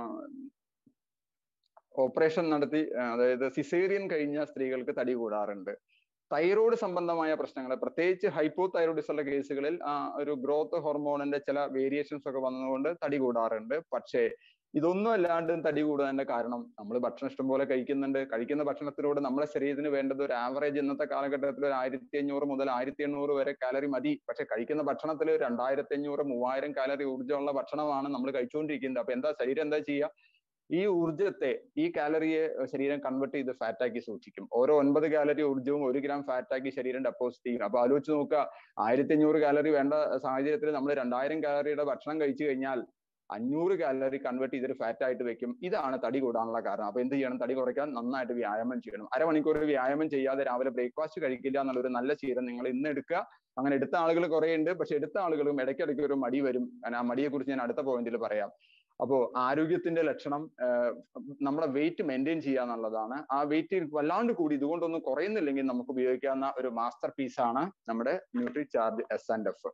Speaker 1: ഓപ്പറേഷൻ നടത്തി അതായത് സിസേറിയൻ കഴിഞ്ഞ സ്ത്രീകൾക്ക് തടി കൂടാറുണ്ട് തൈറോയ്ഡ് സംബന്ധമായ പ്രശ്നങ്ങൾ പ്രത്യേകിച്ച് ഹൈപ്പോ തൈറോയിഡിസ് ഉള്ള കേസുകളിൽ ഒരു ഗ്രോത്ത് ഹോർമോണിന്റെ ചില വേരിയേഷൻസ് ഒക്കെ വന്നതുകൊണ്ട് തടി കൂടാറുണ്ട് പക്ഷേ ഇതൊന്നും അല്ലാണ്ട് തടി കൂടുന്നതിന്റെ കാരണം നമ്മൾ ഭക്ഷണം ഇഷ്ടംപോലെ കഴിക്കുന്നുണ്ട് കഴിക്കുന്ന ഭക്ഷണത്തിലൂടെ നമ്മുടെ ശരീരത്തിന് വേണ്ടത് ഒരു ആവറേജ് ഇന്നത്തെ കാലഘട്ടത്തിൽ ഒരു ആയിരത്തി അഞ്ഞൂറ് മുതൽ ആയിരത്തി എണ്ണൂറ് വരെ കാലറി മതി പക്ഷെ കഴിക്കുന്ന ഭക്ഷണത്തിൽ രണ്ടായിരത്തി അഞ്ഞൂറ് മൂവായിരം കാലറി ഊർജ്ജമുള്ള ഭക്ഷണമാണ് നമ്മൾ കഴിച്ചുകൊണ്ടിരിക്കുന്നത് അപ്പൊ എന്താ ശരീരം എന്താ ചെയ്യുക ഈ ഊർജത്തെ ഈ കാലറിയെ ശരീരം കൺവേർട്ട് ചെയ്ത് ഫാറ്റാക്കി സൂക്ഷിക്കും ഓരോ ഒൻപത് കാലറി ഊർജ്ജവും ഒരു ഗ്രാം ഫാറ്റാക്കി ശരീരം ഡെപ്പോസിറ്റ് ചെയ്യും അപ്പൊ ആലോചിച്ച് നോക്കുക ആയിരത്തി അഞ്ഞൂറ് കാലറി വേണ്ട സാഹചര്യത്തിൽ നമ്മൾ രണ്ടായിരം കാലറിയുടെ ഭക്ഷണം കഴിച്ചു കഴിഞ്ഞാൽ അഞ്ഞൂറ് കാലറി കൺവേർട്ട് ചെയ്തൊരു ഫാറ്റ് ആയിട്ട് വെക്കും ഇതാണ് തടി കൂടാനുള്ള കാരണം അപ്പൊ എന്ത് ചെയ്യണം തടി കുറയ്ക്കാൻ നന്നായിട്ട് വ്യായാമം ചെയ്യണം അരമണിക്കൂർ വ്യായാമം ചെയ്യാതെ രാവിലെ ബ്രേക്ക്ഫാസ്റ്റ് കഴിക്കില്ല എന്നുള്ള ഒരു നല്ല ശീലം നിങ്ങൾ ഇന്ന് എടുക്കുക അങ്ങനെ എടുത്ത ആളുകൾ കുറേ ഉണ്ട് പക്ഷെ എടുത്ത ആളുകളും ഇടയ്ക്കിടയ്ക്ക് ഒരു മടി വരും ആ മടിയെ കുറിച്ച് ഞാൻ അടുത്ത പോയിന്റിൽ പറയാം അപ്പോ ആരോഗ്യത്തിന്റെ ലക്ഷണം നമ്മുടെ വെയിറ്റ് മെയിൻറ്റെയിൻ ചെയ്യുക എന്നുള്ളതാണ് ആ വെയിറ്റ് വല്ലാണ്ട് കൂടി ഇതുകൊണ്ടൊന്നും കുറയുന്നില്ലെങ്കിൽ നമുക്ക് ഉപയോഗിക്കാവുന്ന ഒരു മാസ്റ്റർ പീസ് ആണ് നമ്മുടെ Nutricharge S and F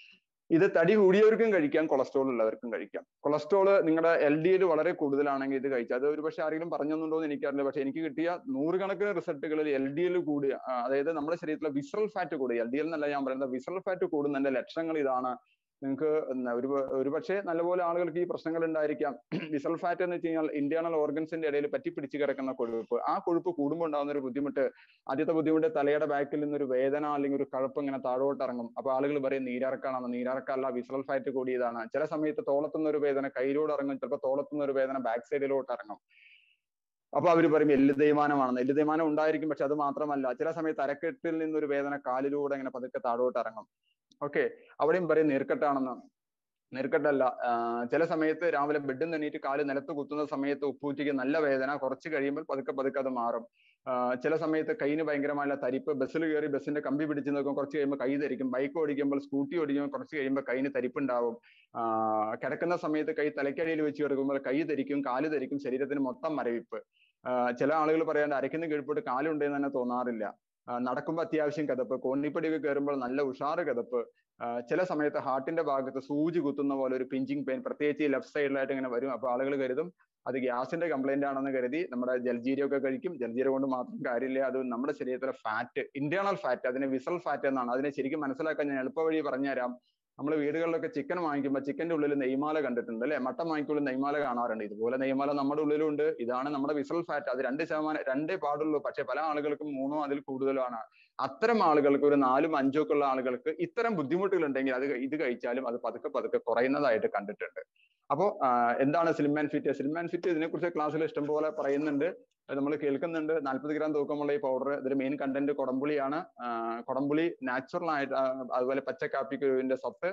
Speaker 1: ഇത് തടി കൂടിയവർക്കും കഴിക്കാം കൊളസ്ട്രോൾ ഉള്ളവർക്കും കഴിക്കാം കൊളസ്ട്രോൾ നിങ്ങളുടെ എൽ ഡി എൽ വളരെ കൂടുതലാണെങ്കിൽ ഇത് കഴിച്ചാൽ അത് ഒരു പക്ഷെ ആരെങ്കിലും പറഞ്ഞൊന്നുണ്ടോ എന്ന് എനിക്കറിയില്ല പക്ഷെ എനിക്ക് കിട്ടിയ നൂറുകണക്കിന് റിസൾട്ടുകളിൽ എൽ ഡി എൽ കൂടി അതായത് നമ്മുടെ ശരീരത്തിലെ വിസറൽ ഫാറ്റ് കൂടി എൽ ഡി എൽ എന്നല്ല ഞാൻ പറയുന്നത് വിസറൽ ഫാറ്റ് കൂടുന്നതിന്റെ ലക്ഷണങ്ങൾ ഇതാണ് നിങ്ങൾക്ക് ഒരു ഒരുപക്ഷെ നല്ലപോലെ ആളുകൾക്ക് ഈ പ്രശ്നങ്ങൾ ഉണ്ടായിരിക്കാം വിസൽ ഫാറ്റ് എന്ന് വെച്ച് കഴിഞ്ഞാൽ ഇന്റേണൽ ഓർഗൻസിന്റെ ഇടയിൽ പറ്റിപ്പിടിച്ച് കിടക്കുന്ന കൊഴുപ്പ് ആ കൊഴുപ്പ് കൂടുമ്പോൾ ഉണ്ടാകുന്ന ഒരു ബുദ്ധിമുട്ട് ആദ്യത്തെ ബുദ്ധിമുട്ട് തലയുടെ ബാക്കിൽ നിന്നൊരു വേദന അല്ലെങ്കിൽ ഒരു കഴപ്പ് ഇങ്ങനെ താഴോട്ട് ഇറങ്ങും അപ്പൊ ആളുകൾ പറയും നീരിറക്കാണെന്ന് നീരിറക്കല്ല വിസൽ ഫാറ്റ് കൂടിയതാണ് ചില സമയത്ത് തോളത്തുന്ന ഒരു വേദന കയ്യിലൂടെ ഇറങ്ങും ചിലപ്പോൾ തോളത്തുന്ന ഒരു വേദന ബാക്ക് സൈഡിലോട്ട് ഇറങ്ങും അപ്പൊ അവർ പറയും എല്ല് തേയ്മാനമാണെന്ന് എല്ല് തേയ്മാനം ഉണ്ടായിരിക്കും പക്ഷെ അത് മാത്രമല്ല ചില സമയത്ത് അരക്കെട്ടിൽ നിന്നൊരു വേദന കാലിലൂടെ ഇങ്ങനെ പതുക്കെ താഴോട്ട് ഇറങ്ങും ഓക്കെ അവിടെയും പറയും നീർക്കെട്ടാണെന്ന് നീർക്കെട്ടല്ല ചില സമയത്ത് രാവിലെ ബെഡിൽ നിന്നിട്ട് കാല് നിലത്ത് കുത്തുന്ന സമയത്ത് ഉപ്പൂറ്റിക്ക് നല്ല വേദന കുറച്ച് കഴിയുമ്പോൾ പതുക്കെ പതുക്കെ അത് മാറും ചില സമയത്ത് കൈന് ഭയങ്കരമായ തരിപ്പ് ബസ്സിൽ കയറി ബസ്സിന്റെ കമ്പി പിടിച്ച് നോക്കും കുറച്ച് കഴിയുമ്പോൾ കൈ ധരിക്കും ബൈക്ക് ഓടിക്കുമ്പോൾ സ്കൂട്ടി ഓടിക്കുമ്പോൾ കുറച്ച് കഴിയുമ്പോൾ കൈന് തരിപ്പുണ്ടാവും കിടക്കുന്ന സമയത്ത് കൈ തലക്കടിയിൽ വെച്ച് കിടക്കുമ്പോൾ കൈ ധരിക്കും കാല് ധരിക്കും ശരീരത്തിന് മൊത്തം മരവിപ്പ് ചില ആളുകൾ പറയാണ്ട് അരയ്ക്കുന്ന കീഴ്പോട്ട് കാലുണ്ടെന്ന് തന്നെ തോന്നാറില്ല നടക്കുമ്പോൾ അത്യാവശ്യം കഥപ്പ് കോണിപ്പടിയൊക്കെ കയറുമ്പോൾ നല്ല ഉഷാറ് കഥപ്പ് ചില സമയത്ത് ഹാർട്ടിന്റെ ഭാഗത്ത് സൂചി കുത്തുന്ന പോലെ ഒരു പിഞ്ചിങ് പെയിൻ പ്രത്യേകിച്ച് ലെഫ്റ്റ് സൈഡിലായിട്ട് ഇങ്ങനെ വരും അപ്പൊ ആളുകൾ കരുതും അത് ഗ്യാസിന്റെ കംപ്ലൈന്റ് ആണെന്ന് കരുതി നമ്മുടെ ജൽജീരം ഒക്കെ കഴിക്കും ജൽജീരം കൊണ്ട് മാത്രം കാര്യമില്ല അത് നമ്മുടെ ശരീരത്തിലെ ഫാറ്റ് ഇന്റേണൽ ഫാറ്റ് അതിനെ വിസൽ ഫാറ്റ് എന്നാണ് അതിനെ ശരിക്കും മനസ്സിലാക്കാൻ ഞാൻ എളുപ്പ വഴി പറഞ്ഞുതരാം നമ്മൾ വീടുകളിലൊക്കെ ചിക്കൻ വാങ്ങിക്കുമ്പോൾ ചിക്കന്റെ ഉള്ളിൽ നെയ്മാല കണ്ടിട്ടുണ്ട് അല്ലെ മട്ടൻ വാങ്ങിക്കുമ്പോൾ നെയ്മാല കാണാറുണ്ട് ഇതുപോലെ നെയ്മാല നമ്മുടെ ഉള്ളിലുണ്ട് ഇതാണ് നമ്മുടെ വിസൽ ഫാറ്റ് അത് രണ്ട് ശതമാനം രണ്ടേ പാടുള്ളൂ പക്ഷെ പല ആളുകൾക്കും മൂന്നോ അതിൽ കൂടുതലാണ് അത്തരം ആളുകൾക്ക് ഒരു നാലും അഞ്ചോ ഒക്കെ ഉള്ള ആളുകൾക്ക് ഇത്തരം ബുദ്ധിമുട്ടുകൾ ഉണ്ടെങ്കിൽ അത് ഇത് കഴിച്ചാലും അത് പതുക്കെ പതുക്കെ കുറയുന്നതായിട്ട് കണ്ടിട്ടുണ്ട് അപ്പോൾ എന്താണ് slim and fit slim and fit ഇതിനെക്കുറിച്ച് ക്ലാസ്സിൽ ഇഷ്ടംപോലെ പറയുന്നുണ്ട് നമ്മൾ കേൾക്കുന്നുണ്ട് നാൽപ്പത് ഗ്രാം തൂക്കമുള്ള ഈ പൗഡർ ഇതിൽ മെയിൻ കണ്ടന്റ് കൊടംപുളിയാണ് കൊടംപുളി നാച്ചുറൽ ആയിട്ട് അതുപോലെ പച്ചക്കാപ്പിക്കുരുവിന്റെ സത്ത്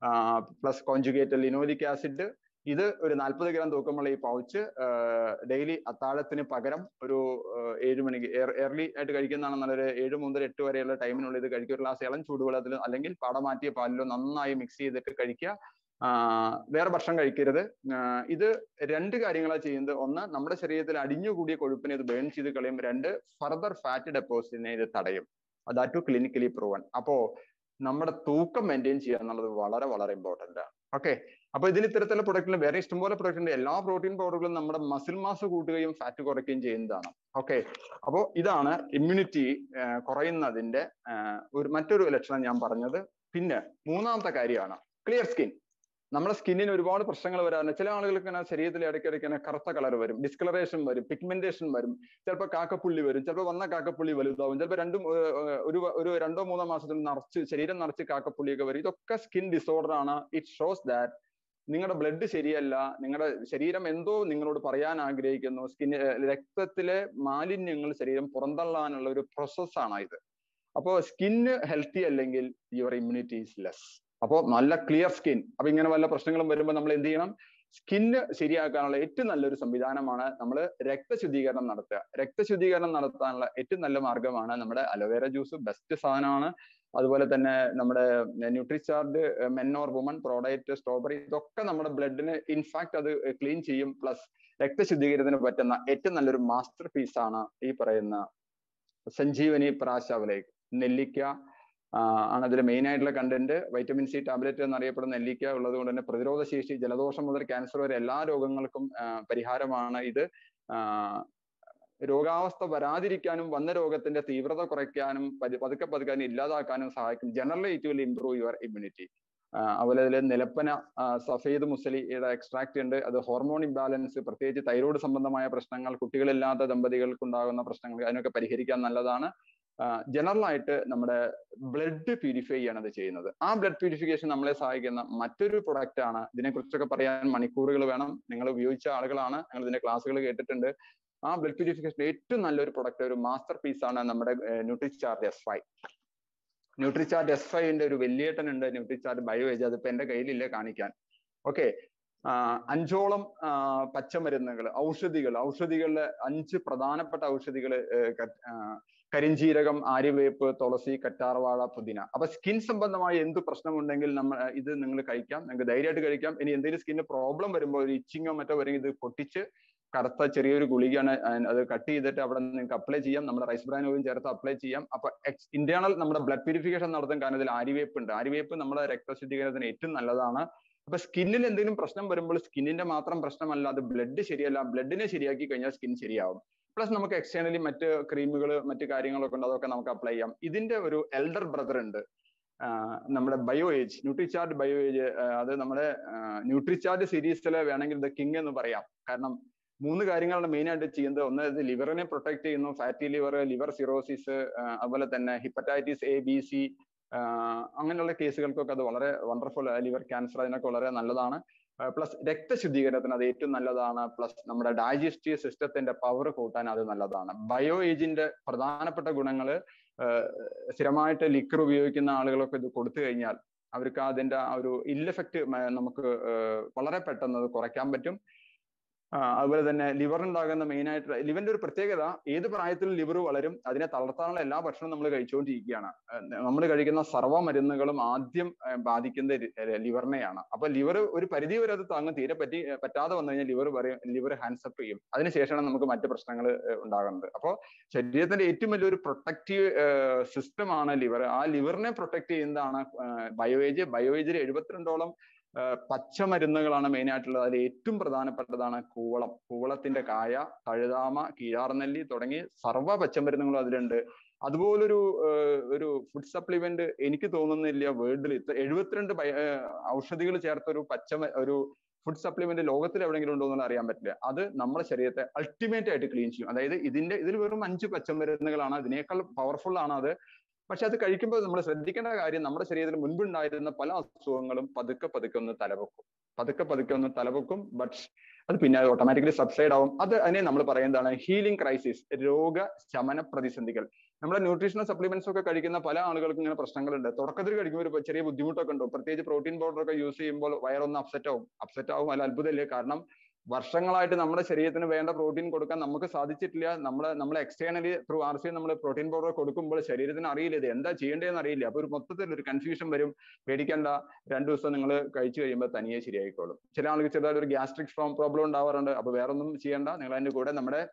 Speaker 1: പ്ലസ് കോഞ്ചുഗേറ്റ് ലിനോലിക് ആസിഡ് ഇത് ഒരു നാൽപ്പത് ഗ്രാം തൂക്കമുള്ള ഈ പൗച്ച് ഡെയിലി അത്താഴത്തിന് പകരം ഒരു ഏഴ് മണിക്ക് എയർലി ആയിട്ട് കഴിക്കുന്നതാണ് നല്ലൊരു ഏഴ് മുതൽ എട്ട് വരെയുള്ള ടൈമിനുള്ളിൽ ഇത് കഴിക്കുക ഒരു ഗ്ലാസ് ഇളം ചൂടുവെള്ളത്തിൽ അല്ലെങ്കിൽ പാടമാറ്റിയ പാലിലോ നന്നായി മിക്സ് ചെയ്തിട്ട് കഴിക്കുക വേറെ ഭക്ഷണം കഴിക്കരുത് ഇത് രണ്ട് കാര്യങ്ങളാണ് ചെയ്യുന്നത് ഒന്ന് നമ്മുടെ ശരീരത്തിൽ അടിഞ്ഞുകൂടിയ കൊഴുപ്പിനെ ഇത് ബേൺ ചെയ്ത് കളയും രണ്ട് ഫർദർ ഫാറ്റ് ഡെപ്പോസിറ്റിനെ ഇത് തടയും ദാറ്റ് ടു ക്ലിനിക്കലി പ്രൂവൺ അപ്പോ നമ്മുടെ തൂക്കം മെയിൻറ്റെയിൻ ചെയ്യുക എന്നുള്ളത് വളരെ വളരെ ഇമ്പോർട്ടന്റ് ആണ് ഓക്കെ അപ്പൊ ഇതിന് ഇത്തരത്തിലുള്ള പ്രൊഡക്റ്റിന് വേറെ ഇഷ്ടംപോലെ പ്രൊഡക്റ്റ് ഉണ്ട് എല്ലാ പ്രോട്ടീൻ പൗഡറുകളും നമ്മുടെ മസിൽ മാസ് കൂട്ടുകയും ഫാറ്റ് കുറയ്ക്കുകയും ചെയ്യുന്നതാണ് ഓക്കെ അപ്പോൾ ഇതാണ് ഇമ്മ്യൂണിറ്റി കുറയുന്നതിന്റെ ഒരു മറ്റൊരു ലക്ഷണം ഞാൻ പറഞ്ഞത് പിന്നെ മൂന്നാമത്തെ കാര്യമാണ് ക്ലിയർ സ്കിൻ നമ്മുടെ സ്കിന്നിന് ഒരുപാട് പ്രശ്നങ്ങൾ വരാറുണ്ട് ചില ആളുകൾക്ക് ഇങ്ങനെ ശരീരത്തിൽ ഇടയ്ക്കിടയ്ക്ക് ഇങ്ങനെ കറുത്ത കളർ വരും ഡിസ്കളറേഷൻ വരും പിഗ്മെന്റേഷൻ വരും ചിലപ്പോൾ കാക്കപ്പുള്ളി വരും ചിലപ്പോൾ വന്ന കാക്കപ്പുള്ളി വലുതാവും ചിലപ്പോൾ രണ്ടും ഒരു ഒരു രണ്ടോ മൂന്നോ മാസത്തിൽ നിറച്ച് ശരീരം നിറച്ച് കാക്കപ്പുള്ളിയൊക്കെ വരും ഇതൊക്കെ സ്കിൻ ഡിസോർഡർ ആണ് ഇറ്റ് ഷോസ് ദാറ്റ് നിങ്ങളുടെ ബ്ലഡ് ശരിയല്ല നിങ്ങളുടെ ശരീരം എന്തോ നിങ്ങളോട് പറയാൻ ആഗ്രഹിക്കുന്നു സ്കിൻ രക്തത്തിലെ മാലിന്യങ്ങൾ ശരീരം പുറന്തള്ളാനുള്ള ഒരു പ്രോസസ്സാണ് ഇത് അപ്പോൾ സ്കിന്ന് ഹെൽത്തി അല്ലെങ്കിൽ യുവർ ഇമ്മ്യൂണിറ്റി ഈസ് ലെസ് അപ്പോൾ നല്ല ക്ലിയർ സ്കിൻ അപ്പൊ ഇങ്ങനെ വല്ല പ്രശ്നങ്ങളും വരുമ്പോൾ നമ്മൾ എന്ത് ചെയ്യണം സ്കിന്ന് ശരിയാക്കാനുള്ള ഏറ്റവും നല്ലൊരു സംവിധാനമാണ് നമ്മൾ രക്തശുദ്ധീകരണം നടത്തുക രക്തശുദ്ധീകരണം നടത്താനുള്ള ഏറ്റവും നല്ല മാർഗമാണ് നമ്മുടെ അലോവേര ജ്യൂസ് ബെസ്റ്റ് സാധനമാണ് അതുപോലെ തന്നെ നമ്മുടെ Nutricharge men or women product strawberry ഇതൊക്കെ നമ്മുടെ ബ്ലഡിന് ഇൻഫാക്ട് അത് ക്ലീൻ ചെയ്യും പ്ലസ് രക്തശുദ്ധീകരണത്തിന് പറ്റുന്ന ഏറ്റവും നല്ലൊരു മാസ്റ്റർ പീസ് ആണ് ഈ പറയുന്ന സഞ്ജീവനി പ്രാശാവലേക്ക് നെല്ലിക്ക ആണ് അതിൽ മെയിൻ ആയിട്ടുള്ള കണ്ടന്റ് വൈറ്റമിൻ സി ടാബ്ലറ്റ് എന്നറിയപ്പെടുന്ന നെല്ലിക്ക ഉള്ളത് കൊണ്ട് തന്നെ പ്രതിരോധ ശേഷി ജലദോഷം മുതൽ ക്യാൻസർ വരെ എല്ലാ രോഗങ്ങൾക്കും പരിഹാരമാണ് ഇത് രോഗാവസ്ഥ വരാതിരിക്കാനും വന്ന രോഗത്തിന്റെ തീവ്രത കുറയ്ക്കാനും പതുക്കെ പതുക്കാനും ഇല്ലാതാക്കാനും സഹായിക്കും generally it will improve your immunity അതുപോലെ അതിൽ നിലപ്പന സഫേദ് മുസലിയുടെ എക്സ്ട്രാക്ട് ഉണ്ട് അത് ഹോർമോൺ ഇംബാലൻസ് പ്രത്യേകിച്ച് തൈറോയ്ഡ് സംബന്ധമായ പ്രശ്നങ്ങൾ കുട്ടികളില്ലാത്ത ദമ്പതികൾക്ക് ഉണ്ടാകുന്ന പ്രശ്നങ്ങൾ അതിനൊക്കെ പരിഹരിക്കാൻ നല്ലതാണ് ജനറൽ ആയിട്ട് നമ്മുടെ ബ്ലഡ് പ്യൂരിഫൈ ചെയ്യാണ് അത് ചെയ്യുന്നത് ആ ബ്ലഡ് പ്യൂരിഫിക്കേഷൻ നമ്മളെ സഹായിക്കുന്ന മറ്റൊരു പ്രൊഡക്റ്റ് ആണ് ഇതിനെക്കുറിച്ചൊക്കെ പറയാൻ മണിക്കൂറുകൾ വേണം നിങ്ങൾ ഉപയോഗിച്ച ആളുകളാണ് ഞങ്ങൾ ഇതിന്റെ ക്ലാസ്സുകൾ കേട്ടിട്ടുണ്ട് ആ ബ്ലഡ് പ്യൂരിഫിക്കേഷൻ ഏറ്റവും നല്ലൊരു പ്രൊഡക്റ്റ് ഒരു മാസ്റ്റർ പീസ് ആണ് നമ്മുടെ Nutricharge S five Nutricharge S ഫൈവിന്റെ ഒരു വലിയേട്ടൻ ഉണ്ട് ന്യൂട്രിചാർജ് ബയോ ഏജ് അതിപ്പോ എന്റെ കയ്യിലില്ല കാണിക്കാൻ ഓക്കെ അഞ്ചോളം പച്ചമരുന്നുകൾ ഔഷധികൾ ഔഷധികളിലെ അഞ്ച് പ്രധാനപ്പെട്ട ഔഷധികൾ കരിഞ്ചീരകം ആര്യവേപ്പ് തുളസി കറ്റാർവാഴ പുതിന അപ്പൊ സ്കിൻ സംബന്ധമായ എന്ത് പ്രശ്നമുണ്ടെങ്കിൽ നമ്മൾ ഇത് നിങ്ങൾ കഴിക്കാം നിങ്ങൾക്ക് ധൈര്യമായിട്ട് കഴിക്കാം ഇനി എന്തെങ്കിലും സ്കിന്നിന് പ്രോബ്ലം വരുമ്പോൾ ഒരു ഇച്ചിങ്ങോ മറ്റോ വരും ഇത് പൊട്ടിച്ച് കറുത്ത ചെറിയൊരു ഗുളികയാണ് അത് കട്ട് ചെയ്തിട്ട് അവിടെ നിങ്ങൾക്ക് അപ്ലൈ ചെയ്യാം നമ്മുടെ റൈസ് ബ്രാൻ ഓയിൽ ചേർത്ത് അപ്ലൈ ചെയ്യാം അപ്പൊ ഇന്റേണൽ നമ്മുടെ ബ്ലഡ് പ്യൂരിഫിക്കേഷൻ നടത്തും കാരണം ഇതിൽ ആര്യവേപ്പ് ഉണ്ട് ആര്യവേപ്പ് നമ്മുടെ രക്തശുദ്ധീകരണത്തിന് ഏറ്റവും നല്ലതാണ് അപ്പൊ സ്കിന്നിൽ എന്തെങ്കിലും പ്രശ്നം വരുമ്പോൾ സ്കിന്നിന്റെ മാത്രം പ്രശ്നമല്ല അത് ബ്ലഡ് ശരിയല്ല ബ്ലഡിനെ ശരിയാക്കി കഴിഞ്ഞാൽ സ്കിൻ ശരിയാവും പ്ലസ് നമുക്ക് എക്സ്റ്റേണലി മറ്റ് ക്രീമുകൾ മറ്റു കാര്യങ്ങളൊക്കെ ഉണ്ട് അതൊക്കെ നമുക്ക് അപ്ലൈ ചെയ്യാം ഇതിന്റെ ഒരു എൽഡർ ബ്രദർ ഉണ്ട് നമ്മുടെ bio age Nutricharge bio age അത് നമ്മുടെ ന്യൂട്രിചാർജ് സീരീസിലെ വേണമെങ്കിൽ ദ കിങ് എന്ന് പറയാം കാരണം മൂന്ന് കാര്യങ്ങളാണ് മെയിൻ ആയിട്ട് ചെയ്യുന്നത് ഒന്ന് ഇത് ലിവറിനെ പ്രൊട്ടക്ട് ചെയ്യുന്നു ഫാറ്റി ലിവർ ലിവർ സിറോസിസ് അതുപോലെ തന്നെ ഹിപ്പറ്റൈറ്റിസ് എ ബി സി അങ്ങനെയുള്ള കേസുകൾക്കൊക്കെ അത് വളരെ വണ്ടർഫുൾ ലിവർ ക്യാൻസർ അതിനൊക്കെ വളരെ നല്ലതാണ് പ്ലസ് രക്തശുദ്ധീകരണത്തിന് അത് ഏറ്റവും നല്ലതാണ് പ്ലസ് നമ്മുടെ ഡൈജസ്റ്റീവ് സിസ്റ്റത്തിന്റെ പവർ കൂട്ടാൻ അത് നല്ലതാണ് ബയോ ഏജിന്റെ പ്രധാനപ്പെട്ട ഗുണങ്ങൾ സ്ഥിരമായിട്ട് ലിക്കർ ഉപയോഗിക്കുന്ന ആളുകളൊക്കെ ഇത് കൊടുത്തു കഴിഞ്ഞാൽ അവർക്ക് അതിന്റെ ആ ഒരു ഇല്ലഫക്റ്റ് നമുക്ക് വളരെ പെട്ടെന്ന് അത് കുറയ്ക്കാൻ പറ്റും അതുപോലെ തന്നെ ലിവർ ഉണ്ടാകുന്ന മെയിൻ ആയിട്ട് ലിവറിന്റെ ഒരു പ്രത്യേകത ഏത് പ്രായത്തിലും ലിവർ വളരും അതിനെ തളർത്താനുള്ള എല്ലാ ഭക്ഷണവും നമ്മൾ കഴിച്ചുകൊണ്ടിരിക്കുകയാണ് നമ്മൾ കഴിക്കുന്ന സർവ്വ മരുന്നുകളും ആദ്യം ബാധിക്കുന്നത് ലിവറിനെയാണ് അപ്പൊ ലിവർ ഒരു പരിധി വരെ അത് താങ്ങും തീരെ പറ്റി പറ്റാതെ വന്നു കഴിഞ്ഞാൽ ലിവർ പറയും ലിവർ ഹാൻഡ്സപ്പ് ചെയ്യും അതിനുശേഷമാണ് നമുക്ക് മറ്റു പ്രശ്നങ്ങൾ ഉണ്ടാകുന്നത് അപ്പോൾ ശരീരത്തിന്റെ ഏറ്റവും വലിയൊരു പ്രൊട്ടക്റ്റീവ് സിസ്റ്റമാണ് ലിവർ ആ ലിവറിനെ പ്രൊട്ടക്ട് ചെയ്യുന്നതാണ് ബയോവേജ് ബയോവേജിൽ എഴുപത്തിരണ്ടോളം പച്ചമരുന്നുകളാണ് മെയിൻ ആയിട്ടുള്ളത് അതിൽ ഏറ്റവും പ്രധാനപ്പെട്ടതാണ് കൂവളം കൂവളത്തിന്റെ കായ തഴുതാമ കീഴാർനെല്ലി തുടങ്ങി സർവ്വ പച്ചമരുന്നുകളും അതിലുണ്ട് അതുപോലൊരു ഒരു ഫുഡ് സപ്ലിമെന്റ് എനിക്ക് തോന്നുന്നില്ല വേൾഡിൽ ഇത്ര എഴുപത്തിരണ്ട് ഔഷധികൾ ചേർത്ത ഒരു പച്ച ഒരു ഫുഡ് സപ്ലിമെന്റ് ലോകത്തിൽ എവിടെയെങ്കിലും ഉണ്ടോ എന്ന് അറിയാൻ പറ്റില്ല അത് നമ്മുടെ ശരീരത്തെ അൾട്ടിമേറ്റ് ആയിട്ട് ക്ലീൻ ചെയ്യും അതായത് ഇതിന്റെ ഇതിൽ വെറും അഞ്ച് പച്ചമരുന്നുകളാണ് അതിനേക്കാൾ പവർഫുൾ ആണ് അത് പക്ഷെ അത് കഴിക്കുമ്പോൾ നമ്മൾ ശ്രദ്ധിക്കേണ്ട കാര്യം നമ്മുടെ ശരീരത്തിൽ മുൻപുണ്ടായിരുന്ന പല അസുഖങ്ങളും പതുക്കെ പതുക്കെ ഒന്ന് തലപൊക്കും പതുക്കെ പതുക്കെ ഒന്ന് തലപൊക്കും ബട്ട് അത് പിന്നെ അത് ഓട്ടോമാറ്റിക്കലി സബ്സൈഡ് ആവും അത് അതിനെ നമ്മൾ പറയുന്നതാണ് ഹീലിംഗ് ക്രൈസിസ് രോഗ ശമന പ്രതിസന്ധികൾ നമ്മുടെ ന്യൂട്രീഷണൽ സപ്ലിമെന്റ്സ് ഒക്കെ കഴിക്കുന്ന പല ആളുകൾക്കും ഇങ്ങനെ പ്രശ്നങ്ങളുണ്ട് തുടക്കത്തിൽ കഴിക്കുമ്പോൾ ഒരു ചെറിയ ബുദ്ധിമുട്ടൊക്കെ ഉണ്ടാവും പ്രത്യേകിച്ച് പ്രോട്ടീൻ പൗഡർ ഒക്കെ യൂസ് ചെയ്യുമ്പോൾ വയറൊന്ന് അപ്സെറ്റ് ആവും അപ്സെറ്റ് ആവും അല്ല അത്ഭുതമില്ല കാരണം വർഷങ്ങളായിട്ട് നമ്മുടെ ശരീരത്തിന് വേണ്ട പ്രോട്ടീൻ കൊടുക്കാൻ നമുക്ക് സാധിച്ചിട്ടില്ല നമ്മൾ നമ്മൾ എക്സ്റ്റേണലി ത്രൂ ആർ സി നമ്മൾ പ്രോട്ടീൻ പൗഡർ കൊടുക്കുമ്പോൾ ശരീരത്തിന് അറിയില്ല ഇത് എന്താ ചെയ്യേണ്ടതെന്ന് അറിയില്ല അപ്പൊ ഒരു മൊത്തത്തിൽ ഒരു കൺഫ്യൂഷൻ വരും പേടിക്കേണ്ട രണ്ടു ദിവസം നിങ്ങൾ കഴിച്ചു കഴിയുമ്പോൾ തനിയെ ശരിയായിക്കോളും ചില ആൾക്ക് ചെറുതായിട്ട് ഒരു ഗ്യാസ്ട്രിക് പ്രോബ്ലം ഉണ്ടാവാറുണ്ട് അപ്പൊ വേറെ ഒന്നും ചെയ്യേണ്ട നിങ്ങൾ അതിന്റെ കൂടെ നമ്മുടെ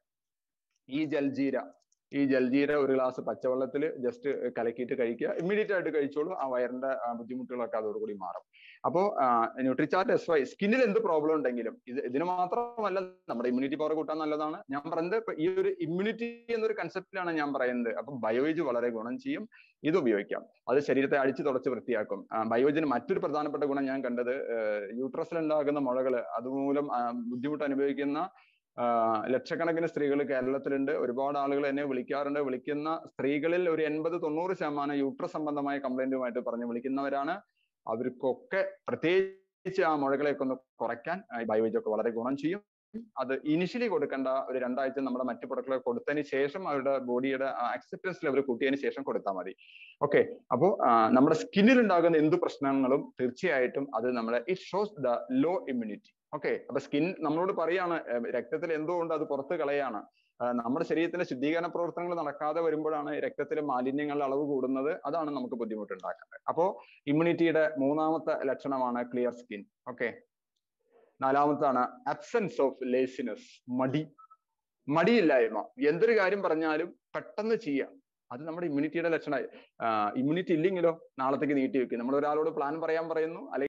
Speaker 1: ഈ ജൽജീര ഈ ജൽജീര ഒരു ഗ്ലാസ് പച്ചവെള്ളത്തിൽ ജസ്റ്റ് കലക്കിയിട്ട് കഴിക്കുക ഇമ്മീഡിയറ്റ് ആയിട്ട് കഴിച്ചോളൂ ആ വയറിന്റെ ബുദ്ധിമുട്ടുകളൊക്കെ അതോടുകൂടി മാറും അപ്പോൾ ന്യൂട്രിചാർട്ട് എസ് വൈ സ്കിന്നിൽ എന്ത് പ്രോബ്ലം ഉണ്ടെങ്കിലും ഇത് ഇതിന് മാത്രമല്ല നമ്മുടെ ഇമ്മ്യൂണിറ്റി പവർ കൂട്ടാൻ നല്ലതാണ് ഞാൻ പറയുന്നത് ഈ ഒരു ഇമ്മ്യൂണിറ്റി എന്നൊരു കൺസെപ്റ്റിലാണ് ഞാൻ പറയുന്നത് അപ്പൊ ബയോയിജ് വളരെ ഗുണം ചെയ്യും ഇത് ഉപയോഗിക്കാം അത് ശരീരത്തെ അടിച്ചു തുടച്ച് വൃത്തിയാക്കും ബയോജിന് മറ്റൊരു പ്രധാനപ്പെട്ട ഗുണം ഞാൻ കണ്ടത് യൂട്രസിൽ ഉണ്ടാകുന്ന മുഴകൾ അതുമൂലം ബുദ്ധിമുട്ട് അനുഭവിക്കുന്ന ലക്ഷക്കണക്കിന് സ്ത്രീകൾ കേരളത്തിലുണ്ട് ഒരുപാട് ആളുകൾ എന്നെ വിളിക്കാറുണ്ട് വിളിക്കുന്ന സ്ത്രീകളിൽ ഒരു എൺപത് തൊണ്ണൂറ് ശതമാനം യൂട്രസ് സംബന്ധമായ കംപ്ലൈന്റുമായിട്ട് പറഞ്ഞ് വിളിക്കുന്നവരാണ് അവർക്കൊക്കെ പ്രത്യേകിച്ച് ആ മുഴകളെയൊക്കെ ഒന്ന് കുറയ്ക്കാൻ ബയോവേജ് ഒക്കെ വളരെ ഗുണം ചെയ്യും അത് ഇനിഷ്യലി കൊടുക്കേണ്ട ഒരു രണ്ടാഴ്ച നമ്മുടെ മറ്റു പ്രൊഡക്റ്റുകൾ കൊടുത്തതിന് ശേഷം അവരുടെ ബോഡിയുടെ അക്സെപ്റ്റൻസ് ലെവൽ കൂട്ടിയതിന് ശേഷം കൊടുത്താൽ മതി ഓക്കെ അപ്പോൾ നമ്മുടെ സ്കിന്നിൽ ഉണ്ടാകുന്ന എന്ത് പ്രശ്നങ്ങളും തീർച്ചയായിട്ടും അത് നമ്മളെ it shows the low immunity okay അപ്പൊ സ്കിൻ നമ്മളോട് പറയാണ് രക്തത്തിൽ എന്തോ ഉണ്ട് അത് പുറത്ത് കളയാണ് നമ്മുടെ ശരീരത്തിലെ ശുദ്ധീകരണ പ്രവർത്തനങ്ങൾ നടക്കാതെ വരുമ്പോഴാണ് രക്തത്തിലെ മാലിന്യങ്ങളുടെ അളവ് കൂടുന്നത് അതാണ് നമുക്ക് ബുദ്ധിമുട്ടുണ്ടാക്കുന്നത് അപ്പോ ഇമ്മ്യൂണിറ്റിയുടെ മൂന്നാമത്തെ ലക്ഷണമാണ് ക്ലിയർ സ്കിൻ ഓക്കെ നാലാമത്താണ് അബ്സെൻസ് ഓഫ് ലേസിനെസ് മടി മടിയില്ലായ്മ എന്തൊരു കാര്യം പറഞ്ഞാലും പെട്ടെന്ന് ചെയ്യാം അത് നമ്മുടെ ഇമ്മ്യൂണിറ്റിയുടെ ലക്ഷണം ഇമ്മ്യൂണിറ്റി ഇല്ലെങ്കിലോ നാളത്തേക്ക് നീട്ടി വെക്കും നമ്മൾ ഒരാളോട് പ്ലാൻ പറയാൻ പറയുന്നു അല്ലെങ്കിൽ